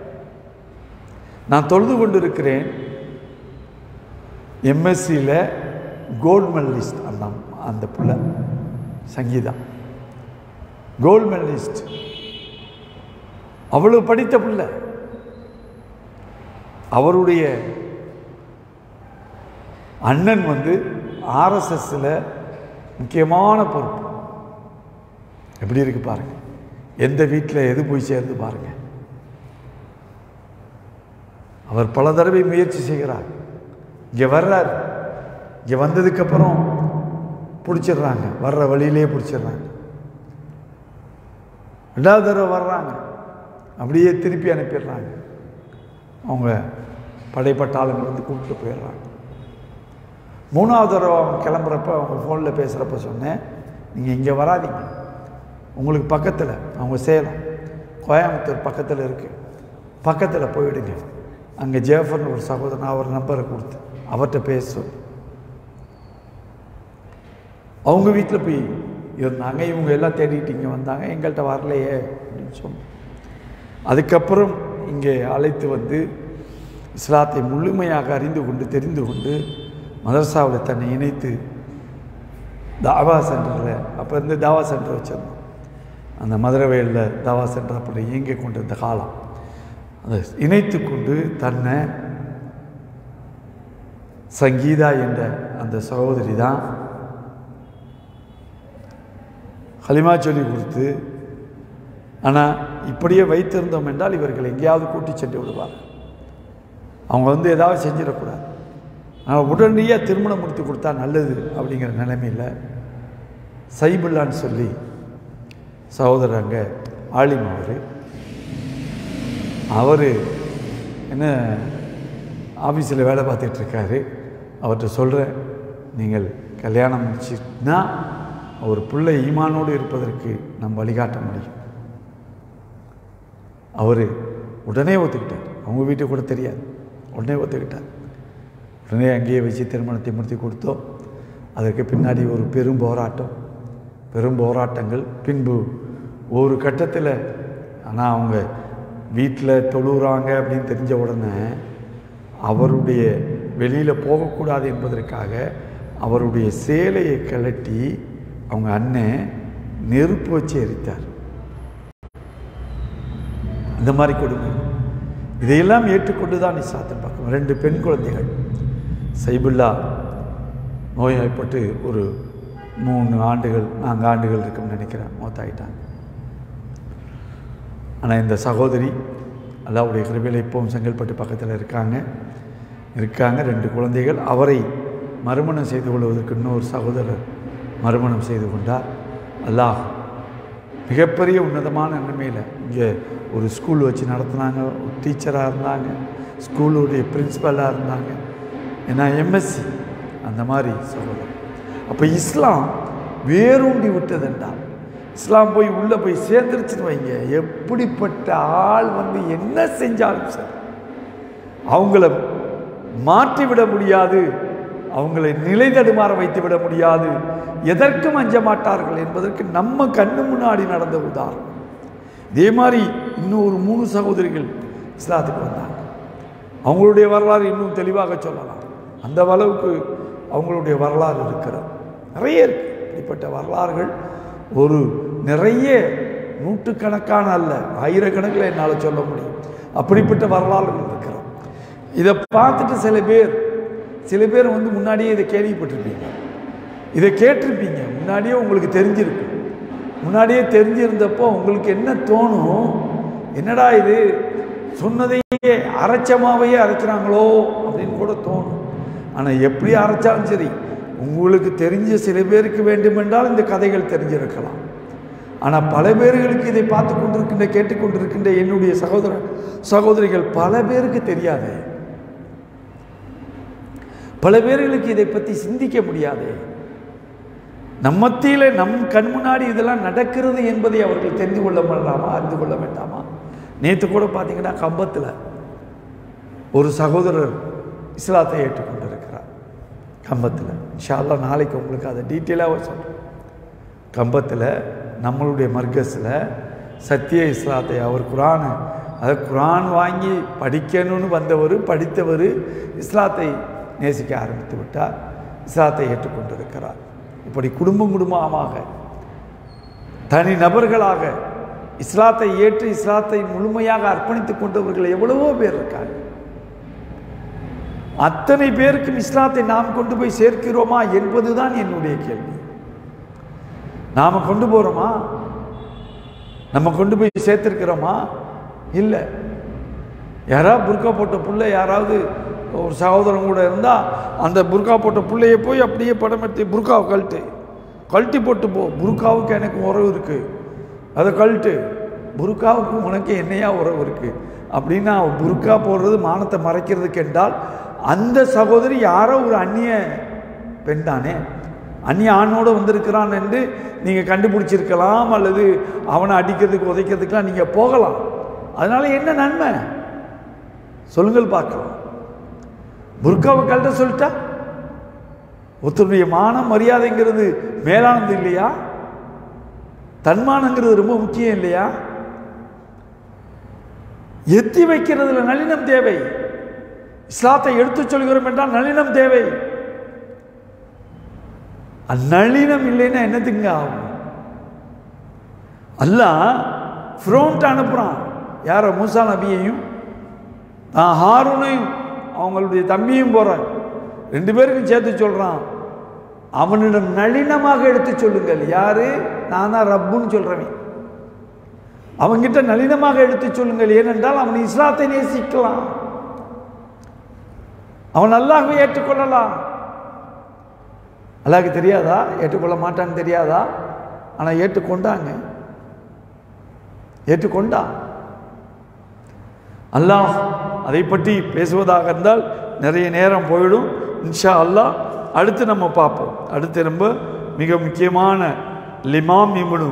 நான் தொழுது கொண்டிருக்கிறேன் எம்எஸ்சியில் கோல்டு மெடலிஸ்ட் அந்த அந்த பிள்ளை சங்கீதா கோல்டு மெடலிஸ்ட் அவ்வளவு படித்த பிள்ளை அவருடைய அண்ணன் வந்து ஆர்எஸ்எஸ்ஸில் முக்கியமான பொறுப்பு எப்படி இருக்கு பாருங்க எந்த வீட்டில் எது போய் சேர்ந்து பாருங்க அவர் பல தடவை முயற்சி செய்கிறார் இங்கே வர்றார் இங்கே வந்ததுக்கப்புறம் பிடிச்சிடுறாங்க வர்ற வழியிலே பிடிச்சிடுறாங்க ரெண்டாவது தடவை வர்றாங்க அப்படியே திருப்பி அனுப்பிடுறாங்க அவங்க படைப்பட்டாளங்கள் வந்து கூப்பிட்டு போயிடுறாங்க மூணாவது தடவை அவங்க கிளம்புறப்ப அவங்க ஃபோனில் பேசுகிறப்ப சொன்னேன் நீங்கள் இங்கே வராதீங்க உங்களுக்கு பக்கத்தில் அவங்க சேலம் கோயம்புத்தூர் பக்கத்தில் இருக்குது பக்கத்தில் போயிடுங்க அங்கே ஜேஃபர்னு ஒரு சகோதரன் அவர் நம்பரை கொடுத்து அவர்கிட்ட பேச சொல்லி அவங்க வீட்டில் போய் இருந்தாங்க இவங்க எல்லாம் தேடிட்டு இங்கே வந்தாங்க எங்கள்கிட்ட வரலையே அப்படின்னு சொன்னோம் அதுக்கப்புறம் இங்கே அழைத்து வந்து இஸ்லாத்தை முழுமையாக அறிந்து கொண்டு தெரிந்து கொண்டு மதரசாவில் தன்னை இணைத்து தாவா சென்டரில் அப்போ இருந்து தாவா சென்டர் வச்சுருந்தோம் அந்த மதுரவேலில் தாவா சென்டர் அப்படி இயங்கிக் கொண்டிருந்த காலம் அதை இணைத்து கொண்டு தன்னை சங்கீதா என்ற அந்த சகோதரி தான் ஹலிமா சொல்லி கொடுத்து ஆனால் இப்படியே வைத்திருந்தோம் என்றால் இவர்கள் எங்கேயாவது கூட்டி சென்று விடுவார் அவங்க வந்து ஏதாவது செஞ்சிடக்கூடாது ஆனால் உடனடியாக திருமணம் முடித்து கொடுத்தா நல்லது அப்படிங்கிற நிலைமையில் சைபுல்லான்னு சொல்லி சகோதரங்க ஆலிம் அவர் அவர் என்ன ஆஃபீஸில் வேலை பார்த்துட்ருக்காரு அவர்கிட்ட சொல்கிறேன் நீங்கள் கல்யாணம் முடிச்சுன்னா ஒரு பிள்ளை ஈமானோடு இருப்பதற்கு நம் வழிகாட்ட முடியும் அவர் உடனே ஒத்துக்கிட்டார் அவங்க வீட்டுக்கு கூட தெரியாது உடனே ஒத்துக்கிட்டார் உடனே அங்கேயே வச்சு திருமணத்தை முடித்து கொடுத்தோம் அதற்கு பின்னாடி ஒரு பெரும் போராட்டம் பெரும் போராட்டங்கள் பின்பு ஒரு கட்டத்தில் ஆனால் அவங்க வீட்டில் தொழுகிறாங்க அப்படின்னு தெரிஞ்ச உடனே அவருடைய வெளியில் போகக்கூடாது என்பதற்காக அவருடைய சேலையை கழட்டி அவங்க அண்ணன் நெருப்பு வச்சு எரித்தார் இந்த மாதிரி கொடுமை இதையெல்லாம் ஏற்றுக்கொண்டு தான் இஸ்லாத்தின் பக்கம் ரெண்டு பெண் குழந்தைகள் சைபுல்லா நோய்வாய்ப்பட்டு ஒரு மூணு ஆண்டுகள் நான்கு ஆண்டுகள் இருக்கும்னு நினைக்கிறேன் மூத்தாயிட்டாங்க ஆனால் இந்த சகோதரி அல்லாவுடைய கிருபையில் இப்போவும் செங்கல்பட்டு பக்கத்தில் இருக்காங்க இருக்காங்க ரெண்டு குழந்தைகள் அவரை மறுமணம் செய்து கொள்வதற்கு இன்னொரு சகோதரர் மறுமணம் செய்து கொண்டார் அல்லாஹ் மிகப்பெரிய உன்னதமான நிலைமையில் இங்கே ஒரு ஸ்கூல் வச்சு நடத்துனாங்க ஒரு டீச்சராக இருந்தாங்க ஸ்கூலுடைய பிரின்ஸிபலாக இருந்தாங்க ஏன்னா எம்எஸ்சி அந்த மாதிரி சகோதரர் அப்போ இஸ்லாம் வேரூண்டி விட்டதுண்டா இஸ்லாம் போய் உள்ளே போய் சேர்ந்துருச்சுன்னு வைங்க எப்படிப்பட்ட ஆள் வந்து என்ன செஞ்சாலும் சரி அவங்கள மாற்றி விட முடியாது அவங்களை நிலை தடுமாற வைத்து விட முடியாது எதற்கும் அஞ்ச மாட்டார்கள் என்பதற்கு நம்ம கண்ணு முன்னாடி நடந்த உதாரணம் இதே மாதிரி இன்னும் ஒரு மூணு சகோதரிகள் இஸ்லாத்துக்கு வந்தாங்க அவங்களுடைய வரலாறு இன்னும் தெளிவாக சொல்லலாம் அந்த அளவுக்கு அவங்களுடைய வரலாறு இருக்கிறது நிறைய இருக்கு இப்படிப்பட்ட வரலாறுகள் ஒரு நிறைய நூற்றுக்கணக்கான அல்ல ஆயிரக்கணக்கில் என்னால் சொல்ல முடியும் அப்படிப்பட்ட வரலாறுகள் இருக்கிறது இதை பார்த்துட்டு சில பேர் சில பேர் வந்து முன்னாடியே இதை கேள்விப்பட்டிருப்பீங்க இதை கேட்டிருப்பீங்க முன்னாடியே உங்களுக்கு தெரிஞ்சிருக்கு முன்னாடியே தெரிஞ்சிருந்தப்போ உங்களுக்கு என்ன தோணும் என்னடா இது சொன்னதையே அரைச்சமாவையே அரைக்கிறாங்களோ அப்படின்னு கூட தோணும் ஆனால் எப்படி அரைச்சாலும் சரி உங்களுக்கு தெரிஞ்ச சில பேருக்கு வேண்டுமென்றால் இந்த கதைகள் தெரிஞ்சிருக்கலாம் ஆனால் பல பேர்களுக்கு இதை பார்த்து கொண்டிருக்கின்ற கேட்டுக்கொண்டிருக்கின்ற என்னுடைய சகோதர சகோதரிகள் பல பேருக்கு தெரியாது பல பேர்களுக்கு இதை பற்றி சிந்திக்க முடியாது நம் மத்தியில் நம் கண் முன்னாடி இதெல்லாம் நடக்கிறது என்பதை அவர்கள் தெரிந்து கொள்ள வேண்டாமா அறிந்து கொள்ள வேண்டாமா நேற்று கூட பார்த்தீங்கன்னா கம்பத்தில் ஒரு சகோதரர் இஸ்லாத்தை ஏற்றுக்கொண்டிருக்கிறார் கம்பத்தில் இன்ஷால்லா நாளைக்கு உங்களுக்கு அதை டீட்டெயிலாக சொல்கிறேன் கம்பத்தில் நம்மளுடைய மர்கஸில் சத்திய இஸ்லாத்தை அவர் குரான் அதை குரான் வாங்கி படிக்கணும்னு வந்தவர் படித்தவர் இஸ்லாத்தை நேசிக்க ஆரம்பித்து விட்டார் இஸ்லாத்தை ஏற்றுக்கொண்டிருக்கிறார் இப்படி குடும்பம் குடும்பமாக தனி நபர்களாக இஸ்லாத்தை ஏற்று இஸ்லாத்தை முழுமையாக அர்ப்பணித்துக் கொண்டவர்கள் எவ்வளவோ பேர் இருக்காங்க அத்தனை பேருக்கும் இஸ்லாத்தை நாம் கொண்டு போய் சேர்க்கிறோமா என்பதுதான் என்னுடைய கேள்வி நாம் கொண்டு போகிறோமா நம்ம கொண்டு போய் சேர்த்துருக்கிறோமா இல்லை யாராவது புர்கா போட்ட புள்ள யாராவது ஒரு சகோதரன் கூட இருந்தால் அந்த புர்கா போட்ட புள்ளைய போய் அப்படியே படம் எடுத்து புர்காவை கழட்டு கழட்டி போட்டு போ புர்காவுக்கு எனக்கு உறவு இருக்குது அதை கழட்டு புர்காவுக்கு உனக்கு என்னையா உறவு இருக்குது அப்படின்னா புர்கா போடுறது மானத்தை மறைக்கிறதுக்கு என்றால் அந்த சகோதரி யாரோ ஒரு அந்நிய பெண் தானே அந்நிய ஆணோடு வந்திருக்கிறான் என்று நீங்கள் கண்டுபிடிச்சிருக்கலாம் அல்லது அவனை அடிக்கிறதுக்கு உதைக்கிறதுக்கெலாம் நீங்கள் போகலாம் அதனால என்ன நன்மை சொல்லுங்கள் பார்க்கலாம் புர்காவை கழட்ட சொல்லிட்டா ஒருத்தருடைய மானம் மரியாதைங்கிறது மேலானது இல்லையா தன்மானங்கிறது ரொம்ப முக்கியம் இல்லையா எத்தி வைக்கிறதுல நளினம் தேவை இஸ்லாத்தை எடுத்துச் சொல்கிறோம் என்றால் நளினம் தேவை நளினம் இல்லைன்னா என்னத்துங்க ஆகும் அல்லாஹ் ஃப்ரோன்ட் அனுப்புகிறான் யாரை மூசா நபியையும் நான் ஹாரூனையும் அவங்களுடைய தம்பியும் போகிறான் ரெண்டு பேருக்கும் சேர்த்து சொல்கிறான் அவனிடம் நளினமாக எடுத்து சொல்லுங்கள் யாரு நான் தான் ரப்புன்னு சொல்கிறவன் அவங்கிட்ட நளினமாக எடுத்து சொல்லுங்கள் ஏனென்றால் அவன் இஸ்லாத்தை நேசிக்கலாம் அவன் அல்லாஹ்வை ஏற்றுக்கொள்ளலாம் அல்லாஹ்க்கு தெரியாதா ஏற்றுக்கொள்ள மாட்டான்னு தெரியாதா ஆனால் ஏற்றுக்கொண்டாங்க ஏற்றுக்கொண்டான் அல்லாஹ் அதை பற்றி பேசுவதாக இருந்தால் நிறைய நேரம் போயிடும் இன்ஷா அல்லாஹ் அடுத்து நம்ம பார்ப்போம் அடுத்து ரொம்ப மிக முக்கியமான லிமாம் இம்னு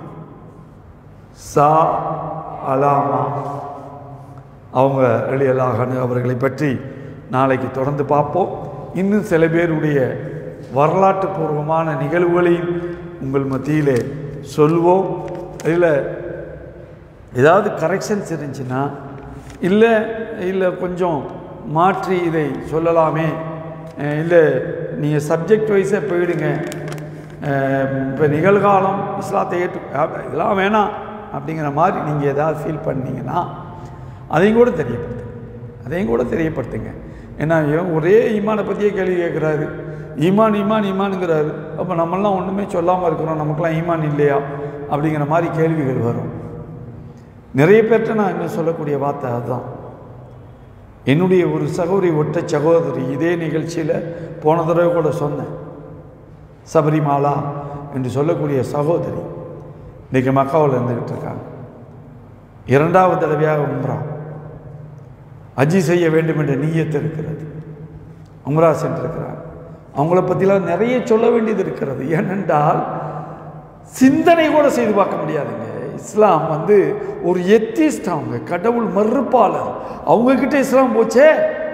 சா அலாமா அவங்க எளியலாகனு அவர்களை பற்றி நாளைக்கு தொடர்ந்து பார்ப்போம் இன்னும் சில பேருடைய வரலாற்று பூர்வமான நிகழ்வுகளையும் உங்கள் மத்தியிலே சொல்வோம் இதில் ஏதாவது கரெக்ஷன்ஸ் இருந்துச்சுன்னா இல்லை இல்லை கொஞ்சம் மாற்றி இதை சொல்லலாமே அஹ் இல்லை நீங்கள் சப்ஜெக்ட் வைஸாக போயிடுங்க இப்போ நிகழ்காலம் இஸ்லாத்தை ஏற்று அஹ் இதெல்லாம் வேணாம் அப்படிங்கிற மாதிரி நீங்கள் ஏதாவது ஃபீல் பண்ணீங்கன்னா அதையும் கூட தெரியப்படுத்துங்க அதையும் கூட தெரியப்படுத்துங்க ஏன்னா இவன் ஒரே ஈமானை பற்றியே கேள்வி கேட்குறாரு ஈமான் ஈமான் ஈமானுங்கிறாரு அப்போ நம்மளாம் ஒன்றுமே சொல்லாமல் இருக்கிறோம் நமக்கெல்லாம் ஈமான் இல்லையா அப்படிங்கிற மாதிரி கேள்விகள் வரும் நிறைய பேர்கிட்ட நான் இன்னும் சொல்லக்கூடிய வார்த்தை அதுதான் என்னுடைய ஒரு சகோதரி ஒட்ட சகோதரி இதே நிகழ்ச்சியில் போன தடவை கூட சொன்னேன் சபரிமாலா என்று சொல்லக்கூடிய சகோதரி இன்றைக்கி மக்காவில் இருந்துக்கிட்டு இருக்காங்க இரண்டாவது தடவையாக உம்ரா அஜி செய்ய வேண்டும் என்ற நீயத்து இருக்கிறது உம்ரா சென்றிருக்கிறாங்க அவங்கள பற்றிலாம் நிறைய சொல்ல வேண்டியது இருக்கிறது ஏனென்றால் சிந்தனை கூட செய்து பார்க்க முடியாதுங்க இஸ்லாம் வந்து ஒரு எத்திஸ்ட் அவங்க கடவுள் மறுப்பாளர் அவங்க கிட்ட இஸ்லாம் போச்சே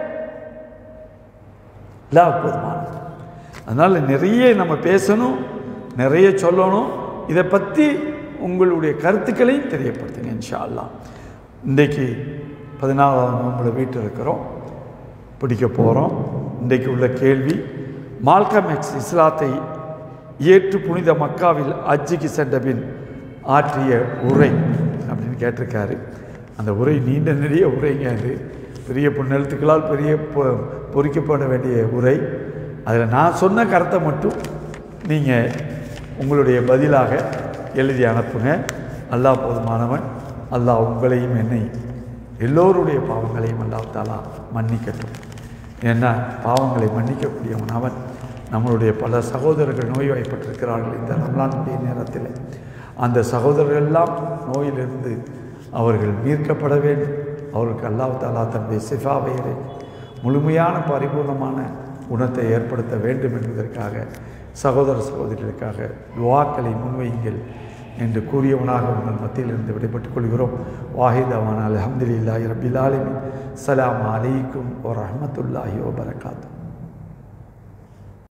இல்ல போதுமானது அதனால் நிறைய நம்ம பேசணும் நிறைய சொல்லணும் இதை பற்றி உங்களுடைய கருத்துக்களையும் தெரியப்படுத்துங்க இன்ஷா அல்லாஹ் இன்றைக்கு பதினாலாவது நோம்பில் வீட்டில் இருக்கிறோம் பிடிக்க போகிறோம் இன்றைக்கு உள்ள கேள்வி மால்கம் எக்ஸ் இஸ்லாத்தை ஏற்று புனித மக்காவில் அஜிக்கு சென்ற பின் ஆற்றிய உரை அப்படின்னு கேட்டிருக்காரு அந்த உரை நீண்ட நிறைய உரைங்க அது பெரிய பொன்னெழுத்துக்களால் பெரிய பொ- பொறிக்கப்பட வேண்டிய உரை அதில் நான் சொன்ன கருத்தை மட்டும் நீங்கள் உங்களுடைய பதிலாக எழுதி அனுப்புங்க அல்லாஹ் போதுமானவன் அல்லாஹ் உங்களையும் என்னை எல்லோருடைய பாவங்களையும் அல்லாஹ் தாலா மன்னிக்கட்டும் ஏன்னா பாவங்களை மன்னிக்கக்கூடியவன் அவன் நம்மளுடைய பல சகோதரர்கள் நோய்வாய்ப்பட்டிருக்கிறார்கள் இந்த ரம்லானுடைய நேரத்தில் அந்த சகோதரர்கள் எல்லாம் நோயிலிருந்து அவர்கள் மீட்கப்பட வேண்டும் அவர்களுக்கு அல்லாஹ் தாலா தன்னுடைய சிஃபாவையரை முழுமையான பரிபூர்ணமான குணத்தை ஏற்படுத்த வேண்டும் என்பதற்காக சகோதர சகோதரிகளுக்காக துவாக்களை முன்வையுங்கள் என்று கூறியவனாக உங்கள் மத்தியிலிருந்து விடைபெற்றுக் கொள்கிறோம் வாஹிதவான் அலமதுல்லாஹி ரபில் ஆலமின் சலாம் அலைக்கும் வரஹ்மத்துல்லாஹி வபரகாத்து